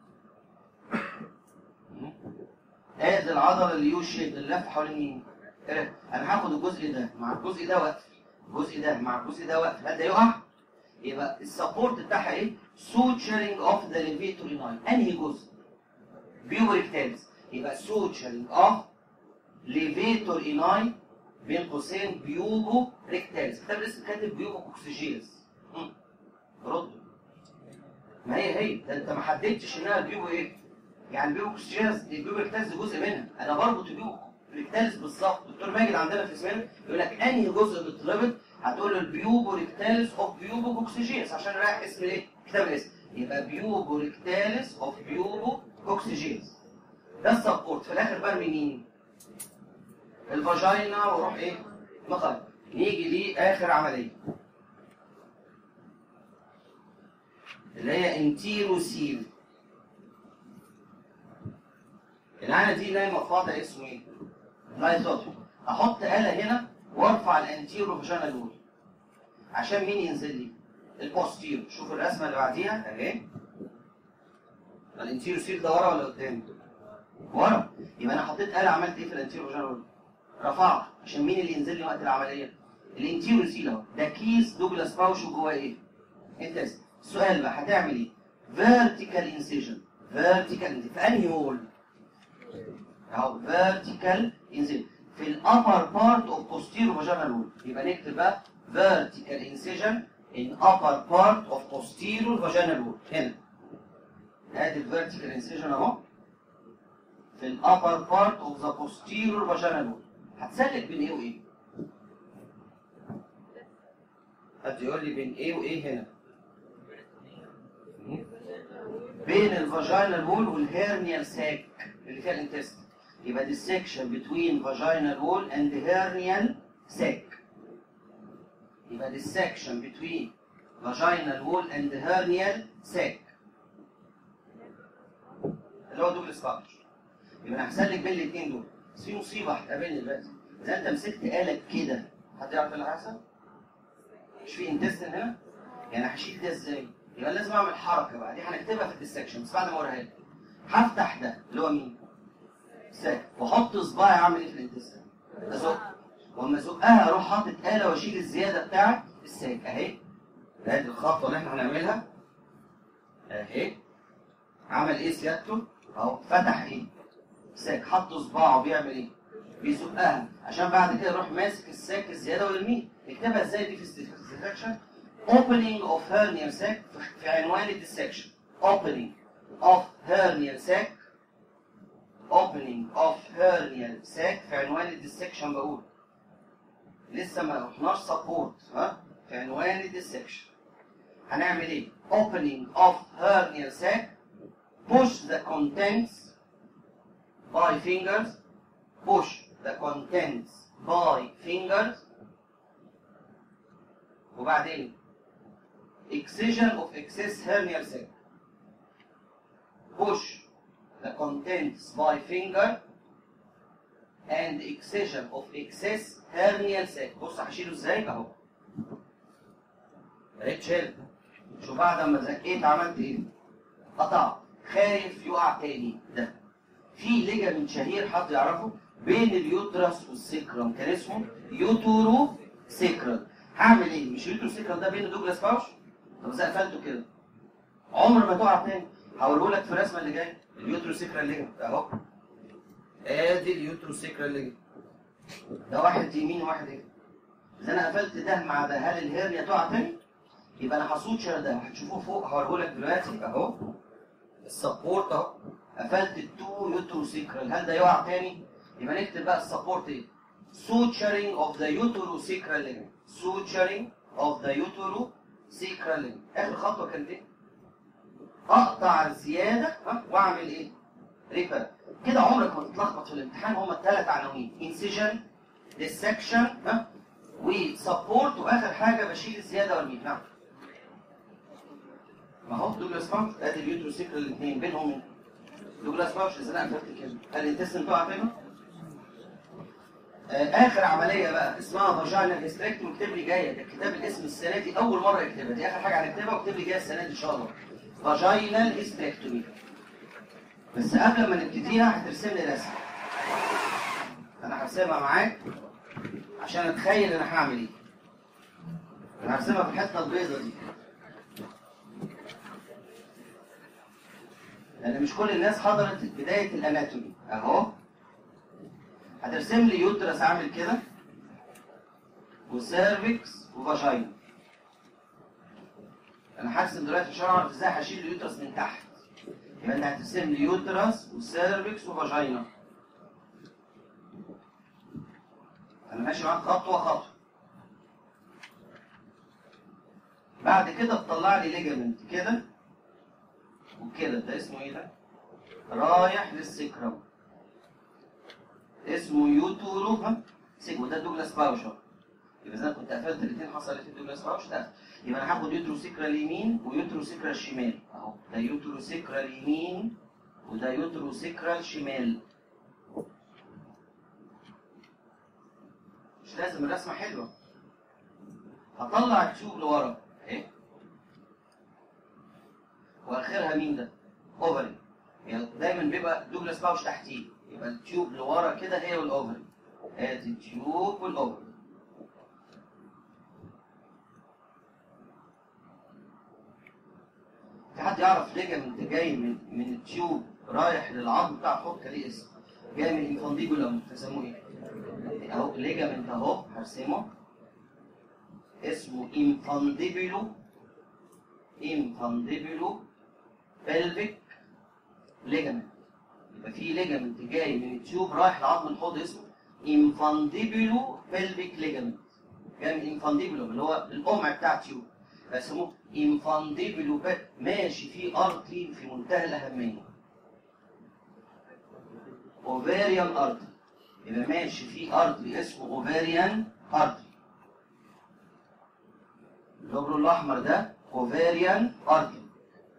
ادي العضله اليو شيب اللي لف حوالين مين؟ إيه؟ انا هاخد الجزء ده مع الجزء ده واقفل الجزء ده مع الجزء ده واقفل هل ده يقع؟ يبقى السبورت بتاعها ايه؟ suturing of the levatory line انهي جزء؟ بيوريكتالز يبقى suturing of levatory line بين قوسين بيوبو ريكتالز كتاب لسه كاتب بيوبو كوكسيجيز رد ما هي هي ده انت ما حددتش انها بيوبو ايه؟ يعني بيوبو كوكسيجيز البيوبو ريكتالز جزء منها انا بربط البيوبو ريكتالز بالظبط دكتور ماجد عندنا في اسمنا يقول لك انهي جزء بيتربط هتقول له البيوبو ريكتاليس اوف بيوبو كوكسيجيس عشان رايح اسم الايه؟ كتاب الاسم يبقى بيوبو ريكتاليس اوف بيوبو كوكسيجيس ده السبورت في الاخر برمي مين؟ الفاجينا واروح ايه؟ مخرج نيجي لاخر عمليه اللي هي انتيروسيل العانه دي نايمه في وضع اسمه ايه؟ لايزوتوم احط آلة هنا وارفع الانتيرو فاجينال وول عشان مين ينزل لي؟ البوستيرو شوف الرسمه اللي بعديها اهي الانتيرو سيل ده ورا ولا قدام؟ ورا يبقى انا حطيت آلة عملت ايه في الانتيرو فاجينال وول؟ رفعت عشان مين اللي ينزل لي وقت العمليه؟ الانتيرو سيل اهو ده كيس دوجلاس باوش وجواه ايه؟ انت السؤال بقى هتعمل ايه؟ فيرتيكال انسيجن فيرتيكال في انهي وول؟ اهو فيرتيكال انسيجن في الابر بارت اوف posterior vaginal wall يبقى نكتب بقى vertical incision in upper part of posterior vaginal wall هنا ادي الفيرتيكال انسيجن اهو في الابر بارت اوف ذا posterior vaginal wall هتسلك بين ايه وايه؟ حد يقول لي بين ايه وايه هنا؟ بين الفاجينال وول والهيرنيال ساك اللي فيها الانتست يبقى دي section between vaginal wall and hernial sac يبقى دي section between vaginal wall and hernial sac اللي هو دوجلاس باوش يبقى انا هسلك بين الاثنين دول بس في مصيبه هتقابلني دلوقتي اذا انت مسكت آلة كده حد يعرف اللي هيحصل؟ مش في انتستين هنا؟ يعني هشيل ده ازاي؟ يبقى لازم اعمل حركه بقى دي هنكتبها في الديسكشن بس بعد ما اوريها لك هفتح ده اللي هو مين؟ ساك واحط صباعي اعمل ايه في الانتستين؟ ازق واما ازقها اروح حاطط آلة واشيل الزياده بتاعت الساك اهي ادي الخطوه اللي احنا هنعملها اهي عمل ايه سيادته؟ اهو فتح ايه؟ ساك حط صباعه بيعمل ايه؟ بيزقها عشان بعد كده يروح ماسك الساك الزياده ويرميه نكتبها ازاي دي في السكشن opening of hernial sac في عنوان الديسكشن opening of hernial sac opening of hernial sac في عنوان الديسكشن بقول لسه ما رحناش سبورت ها في عنوان الديسكشن هنعمل ايه opening of hernial sac push the contents by fingers push the contents by fingers وبعدين excision of excess hernial sac push the contents by finger and excision of excess hernial sac بص هشيله ازاي اهو بقيت شلت شو بعد ما زكيت عملت ايه قطعت خايف يقع تاني ده في ليجامنت شهير حد يعرفه بين اليوترس والسكرم كان اسمه يوتورو سيكرال هعمل ايه مش اليوترو سيكرال ده بين دوجلاس باوش طب ازاي قفلته كده عمر ما تقع تاني هوريه لك في الرسمه اللي جايه اليوترو سيكرال ليجامنت اهو ادي اليوترو سيكرال ليجامنت ده واحد يمين وواحد ايه اذا انا قفلت ده مع ده هل الهرنيا تقع تاني يبقى انا هسوتشر ده هتشوفوه فوق هوريه لك دلوقتي اهو السبورت اهو قفلت التو يوترو سيكرال هل ده يقع تاني يبقى نكتب بقى السبورت ايه suturing of the uterosacral ligament suturing of the uterosacral ligament اخر خطوه كانت ايه اقطع الزياده ها واعمل ايه ريبر كده عمرك ما تتلخبط في الامتحان هما الثلاث عناوين انسيجن ديسكشن ها وسبورت واخر حاجه بشيل الزياده وارميه نعم ما هو دوجلاس باوش ادي اليوتروسيكرال الاثنين بينهم دوجلاس باوش اذا انا قفلت كده هل الانتستين تقع فين؟ اخر عمليه بقى اسمها فاجينال هيستريكتومي اكتب لي جايه ده كتاب الاسم السنه دي اول مره يكتبها دي اخر حاجه هنكتبها واكتب لي جايه السنه دي ان شاء الله فاجينال هيستريكتومي بس قبل ما نبتديها هترسم لي رسم انا هرسمها معاك عشان اتخيل انا هعمل ايه انا هرسمها في الحته البيضاء دي لان مش كل الناس حضرت بدايه الاناتومي اهو هترسم لي يوترس عامل كده وسيرفكس وفاجينا انا هرسم دلوقتي عشان اعرف ازاي هشيل اليوترس من تحت يبقى انت هترسم لي يوترس وسيرفكس وفاجينا انا ماشي معاك خطوه خطوه بعد كده تطلع لي ليجامنت كده وكده ده اسمه ايه ده؟ رايح للسكرم اسمه يوتورو ها سيجما ده دوجلاس باوشر يبقى اذا كنت قفلت الاثنين حصل ايه في الدوجلاس باوشر ده يبقى انا هاخد يوترو سكرة اليمين ويوترو سكرة الشمال اهو ده يوترو سكرة اليمين وده يوترو سكرة الشمال مش لازم الرسمة حلوة هطلع التيوب لورا اهي واخرها مين ده؟ اوفري يعني دايما بيبقى دوجلاس باوش تحتيه يبقى التيوب لورا كده هي والاوفري ادي التيوب والاوفري في حد يعرف ليجامنت جاي من من التيوب رايح للعظم بتاع الحوض كان ليه اسم جاي من الانفانديبولم تسموه ايه؟ اهو ليجامنت اهو هرسمه اسمه انفانديبولو انفانديبولو بلفيك ليجامنت يبقى في ليجامنت جاي من التيوب رايح لعظم الحوض اسمه انفانديبولو بلفيك ليجامنت جاي من انفانديبولو اللي هو القمع بتاع التيوب فاسمه انفانديبولو ماشي في ارتري في منتهى الاهميه اوفاريان ارتري يبقى ماشي في ارتري اسمه اوفاريان ارتري اللوبرو الاحمر ده اوفاريان ارتري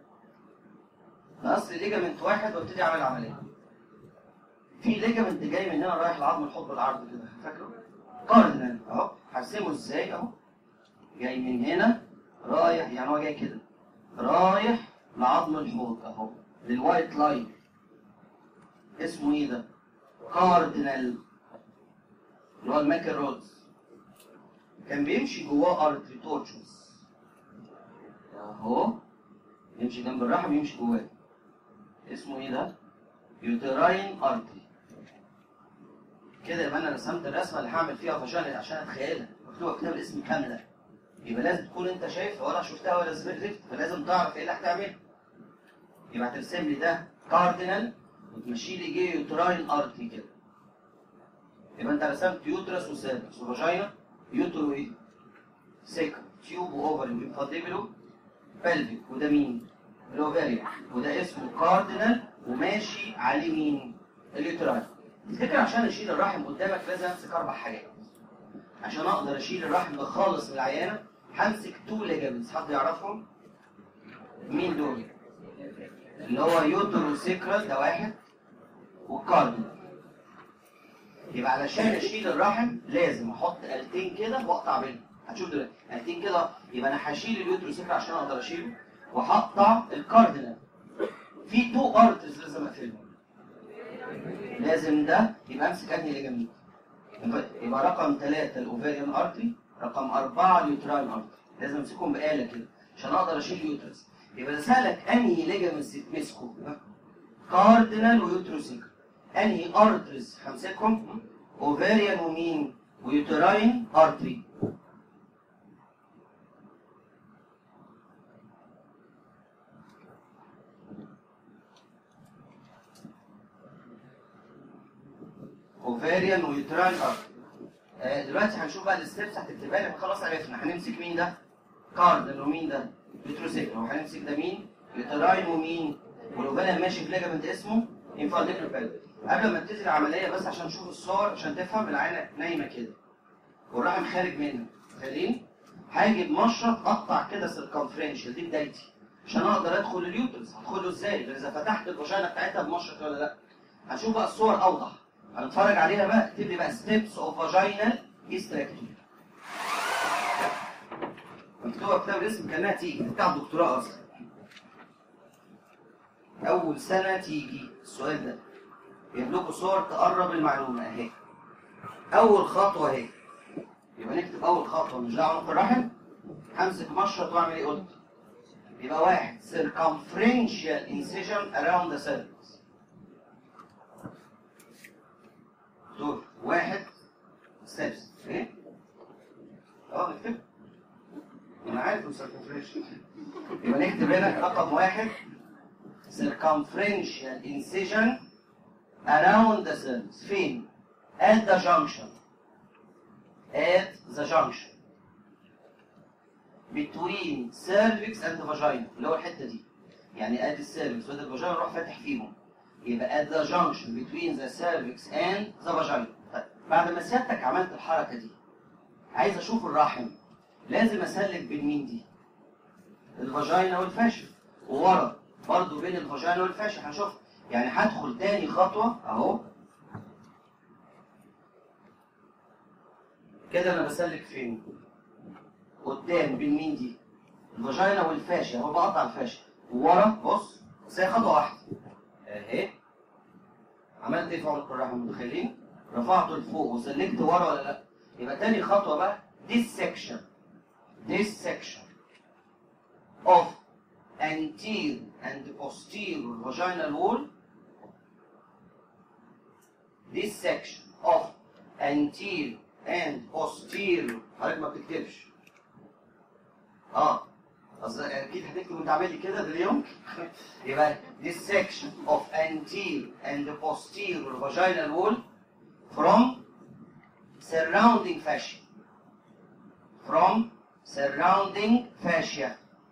نقص ليجامنت واحد وابتدي اعمل عمليه في ليجامنت جاي من هنا رايح لعظم الحوض بالعرض كده فاكره كاردينال اهو هرسمه ازاي اهو جاي من هنا رايح يعني هو جاي كده رايح لعظم الحوض اهو للوايت لاين اسمه ايه ده كاردينال اللي هو الماكل رودز كان بيمشي جواه ارتري تورشوس اهو يمشي جنب الرحم يمشي جواه اسمه ايه ده يوتراين ارتري كده يبقى انا رسمت الرسمه اللي هعمل فيها فاجينا عشان اتخيلها مكتوبه في كتاب الاسم كامله يبقى لازم تكون انت شايف ولا شفتها ولا زفت فلازم تعرف ايه اللي هتعمله يبقى هترسم لي ده كاردينال وتمشي لي جي يوتراين ارتري كده يبقى انت رسمت يوترس وسيرفكس وفاجينا يوترو ايه سيكا تيوب واوفري وانفانديبلو بلفيك وده مين الاوفاريا وده اسمه كاردينال وماشي عليه مين اليوتراين الفكره عشان اشيل الرحم قدامك لازم امسك اربع حاجات عشان اقدر اشيل الرحم ده خالص من العيانه همسك تو ليجامنتس حد يعرفهم مين دول اللي هو يوترو سيكرال ده واحد والكاردينال يبقى علشان اشيل الرحم لازم احط آلتين كده واقطع بينهم هتشوف دلوقتي آلتين كده يبقى انا هشيل اليوترو سيكرال عشان اقدر اشيله وهقطع الكاردينال في تو ارترز لازم اقفلهم لازم ده يبقى امسك انهي ليجامنت يبقى رقم ثلاثة الاوفاريان ارتري رقم أربعة اليوتراين ارتري لازم امسكهم بآلة كده عشان اقدر اشيل اليوترس يبقى ده سألك انهي ليجامنتس يتمسكوا كاردينال ويوتروسيكال انهي ارترز همسكهم اوفاريان ومين ويوتراين ارتري اوفاريان ويوتراين ارتري آه دلوقتي هنشوف بقى الستبس هتكتبها لي خلاص عرفنا هنمسك مين ده كاردينال ومين ده يوتروسيكال وهنمسك ده مين يوتراين ومين والاوفاريان ماشي في ليجامنت اسمه انفانديبلو بلد قبل ما تبتدي العمليه بس عشان نشوف الصور عشان تفهم العينه نايمه كده والرحم خارج منها متخيلين؟ هاجي بمشرط اقطع كده سيركمفرنشال دي بدايتي عشان اقدر ادخل اليوترس هدخله ازاي؟ غير اذا فتحت الفاجينا بتاعتها بمشرط ولا لا؟ هنشوف بقى الصور اوضح هنتفرج عليها بقى تبدي بقى ستيبس اوف فاجينال هيستراكتومي مكتوبه في كتاب الاسم كانها تيجي بتاع الدكتوراه اصلا اول سنه تيجي السؤال ده يجيب لكم صور تقرب المعلومه اهي اول خطوه اهي يبقى نكتب اول خطوه مش دعوه في الرحم همسك مشرط واعمل ايه قلت يبقى واحد circumferential incision around the cervix دول واحد ستيبس ايه اه نكتب انا عارف circumferential يبقى نكتب هنا رقم واحد circumferential incision around the cervix فين at the junction at the junction between cervix and vagina اللي هو الحته دي يعني ادي السيرفكس وادي الفاجينا نروح فاتح فيهم يبقى at the junction between the cervix and the vagina طيب بعد ما سيادتك عملت الحركه دي عايز اشوف الرحم لازم اسلك بين مين دي الفاجينا والفاشل وورا برضو بين الفاجينا والفاشل هنشوف يعني هدخل تاني خطوه اهو كده انا بسلك فين قدام بين مين دي الفاجينا والفاشيا اهو بقطع الفاشيا ورا بص بس هي خطوه واحده اهي عملت ايه في عنق الرحم متخيلين رفعته لفوق وسلكت ورا ولا لا يبقى تاني خطوه بقى dissection dissection of anterior and posterior vaginal wall dissection of anterior and posterior حضرتك ما بتكتبش اه اصل اكيد هتكتب وانت عامل لي كده ده اليوم يبقى dissection of anterior and posterior vaginal wall from surrounding fascia from surrounding fascia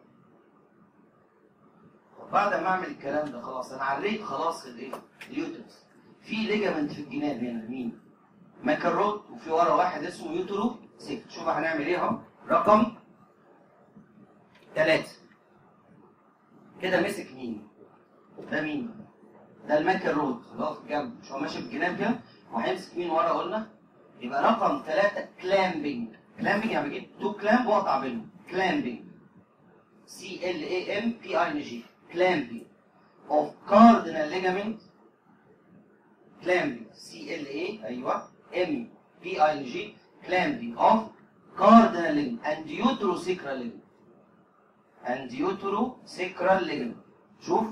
طب بعد ما اعمل الكلام ده خلاص انا عريت خلاص الايه اليوترس في ليجامنت في الجناب هنا مين ماكروت وفي ورا واحد اسمه يوترو سيكت شوف هنعمل ايه اهو رقم ثلاثة كده مسك مين ده مين ده الماكروت اللي هو في الجنب مش هو ماشي في الجناب كده وهيمسك مين ورا قلنا يبقى رقم ثلاثة كلامبنج كلامبنج يعني بجيب تو كلامب واقطع بينهم كلامبنج سي ال اي ام بي اي ان جي كلامبنج اوف كاردينال ليجامنت كلامبنج سي ال اي ايوه ام بي اي ان جي كلامبنج اوف كاردينال ليجامنت اند يوتروسيكرال ليجامنت اند يوتروسيكرال ليجامنت شوف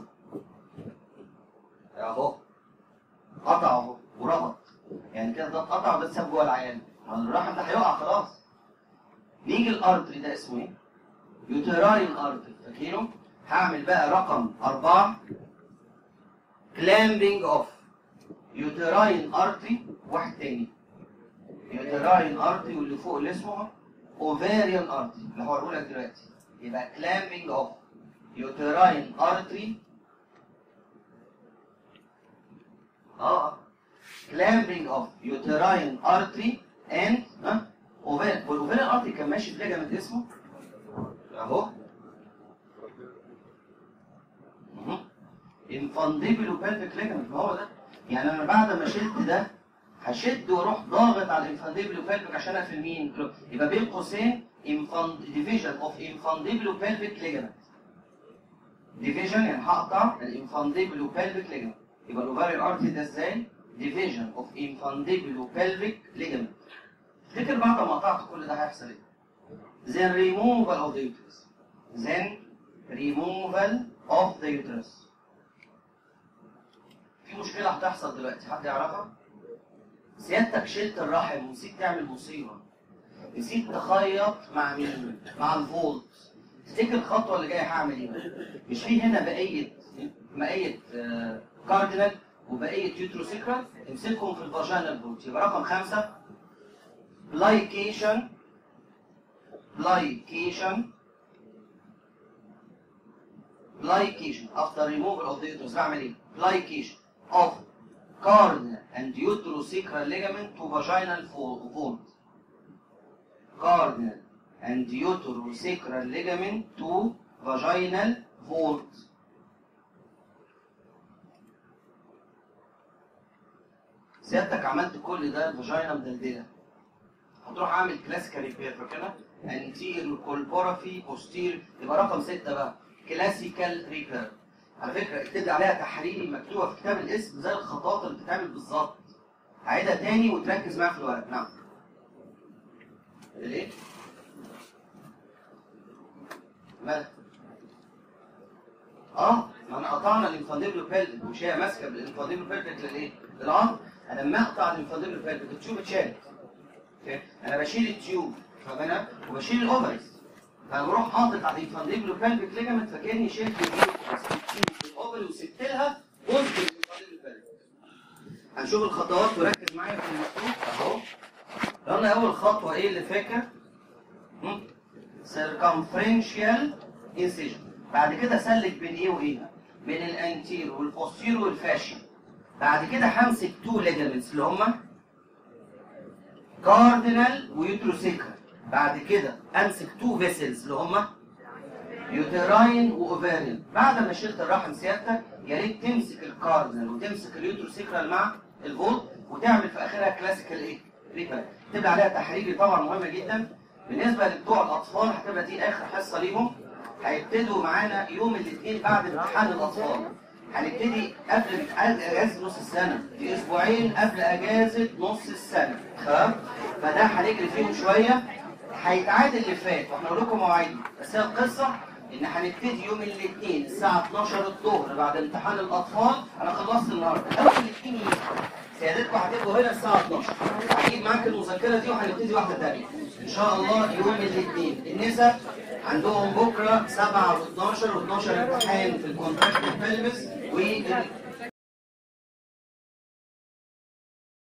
اهو قطع اهو وربط يعني كده ده اتقطع وده اتساب جوه العيان الرحم ده هيقع خلاص نيجي الارتري ده اسمه ايه؟ يوتراين ارتري فاكرينه؟ هعمل بقى رقم أربعة كلامبنج اوف يوتراين ارتري واحد تاني يوتراين ارتري واللي فوق اللي اسمه اوفاريان ارتري اللي هوريه لك دلوقتي يبقى كلامبنج اوف يوتراين ارتري اه clamping of uterine artery and ها ovarian والاوفاريان ارتري كان ماشي في ليجامنت اسمه اهو انفانديبل pelvic ligament ما هو ده يعني انا بعد ما شلت ده هشد واروح ضاغط على الانفانديبل pelvic عشان اقفل مين يبقى بين قوسين division of infundibulopelvic pelvic ligament division يعني هقطع الانفانديبل pelvic ligament يبقى الاوفاريان ارتري ده ازاي division of infundibulopelvic ligament تفتكر بعد ما قطعت كل ده هيحصل ايه؟ then removal of the uterus then removal of the uterus في مشكلة هتحصل دلوقتي حد يعرفها؟ سيادتك شلت الرحم ونسيت تعمل مصيبة نسيت تخيط مع مين؟ مع الفولت تفتكر الخطوة اللي جاية هعمل ايه؟ مش في هنا بقية بقية آه، كاردينال وبقية يوتروسيكرال امسكهم في الفاجينال فولت يبقى رقم خمسة لايكيشن لايكيشن لايكيشن after removal of the uterus بعمل ايه؟ لايكيشن of cardinal and uterosacral ligament to vaginal vault cardinal and uterosacral ligament to vaginal vault سيادتك عملت كل ده الفاجينا مدلدله هتروح عامل كلاسيكال ريبير فاكرها انتير كولبورافي بوستير يبقى رقم ستة بقى كلاسيكال ريبير على فكره اكتب عليها تحريري مكتوبه في كتاب الاسم زي الخطوات اللي بتتعمل بالظبط عيدها تاني وتركز معايا في الورق نعم الايه؟ مالك؟ اه ما انا قطعنا الانفانديبلو بيلفيك مش هي ماسكه بالانفانديبلو بيلفيك للايه؟ للعظم انا لما اقطع الانفانديبلو بيلفيك التيوب اتشالت أوكي؟ انا بشيل التيوب فاهم انا؟ وبشيل الاوفرز فانا بروح حاطط على الانفانديبلو بيلفيك ليجامنت فكاني شلت الاوفري وسبت لها جزء من الانفانديبلو بيلفيك هنشوف الخطوات وركز معايا في المكتوب اهو قلنا اول خطوه ايه اللي فاكر؟ سيركمفرنشال انسيجن بعد كده سلك بين ايه وايه بين الانتير والبوستير والفاشيا بعد كده همسك تو ليجامنتس اللي هما كاردينال ويوتروسيكا بعد كده امسك تو فيسلز اللي هما يوتراين واوفاريان بعد ما شلت الرحم سيادتك يا ريت تمسك الكاردينال وتمسك اليوتروسيكرال مع الفولت وتعمل في اخرها كلاسيكال ايه؟ ريبال تبقى عليها تحريري طبعا مهمه جدا بالنسبه لبتوع الاطفال هتبقى دي اخر حصه ليهم هيبتدوا معانا يوم الاثنين بعد امتحان الاطفال هنبتدي قبل اجازه نص السنه في اسبوعين قبل اجازه نص السنه تمام فده هنجري فيهم شويه هيتعاد اللي فات واحنا نقول لكم مواعيد بس هي القصه ان هنبتدي يوم الاثنين الساعه 12 الظهر بعد امتحان الاطفال انا خلصت النهارده اول الاثنين يجي سيادتكم هتبقوا هنا الساعه 12 هجيب معاك المذكره دي وهنبتدي واحده ثانيه ان شاء الله يوم الاثنين النساء عندهم بكره 7 و12 و12 امتحان في الكونتراكت بيلبس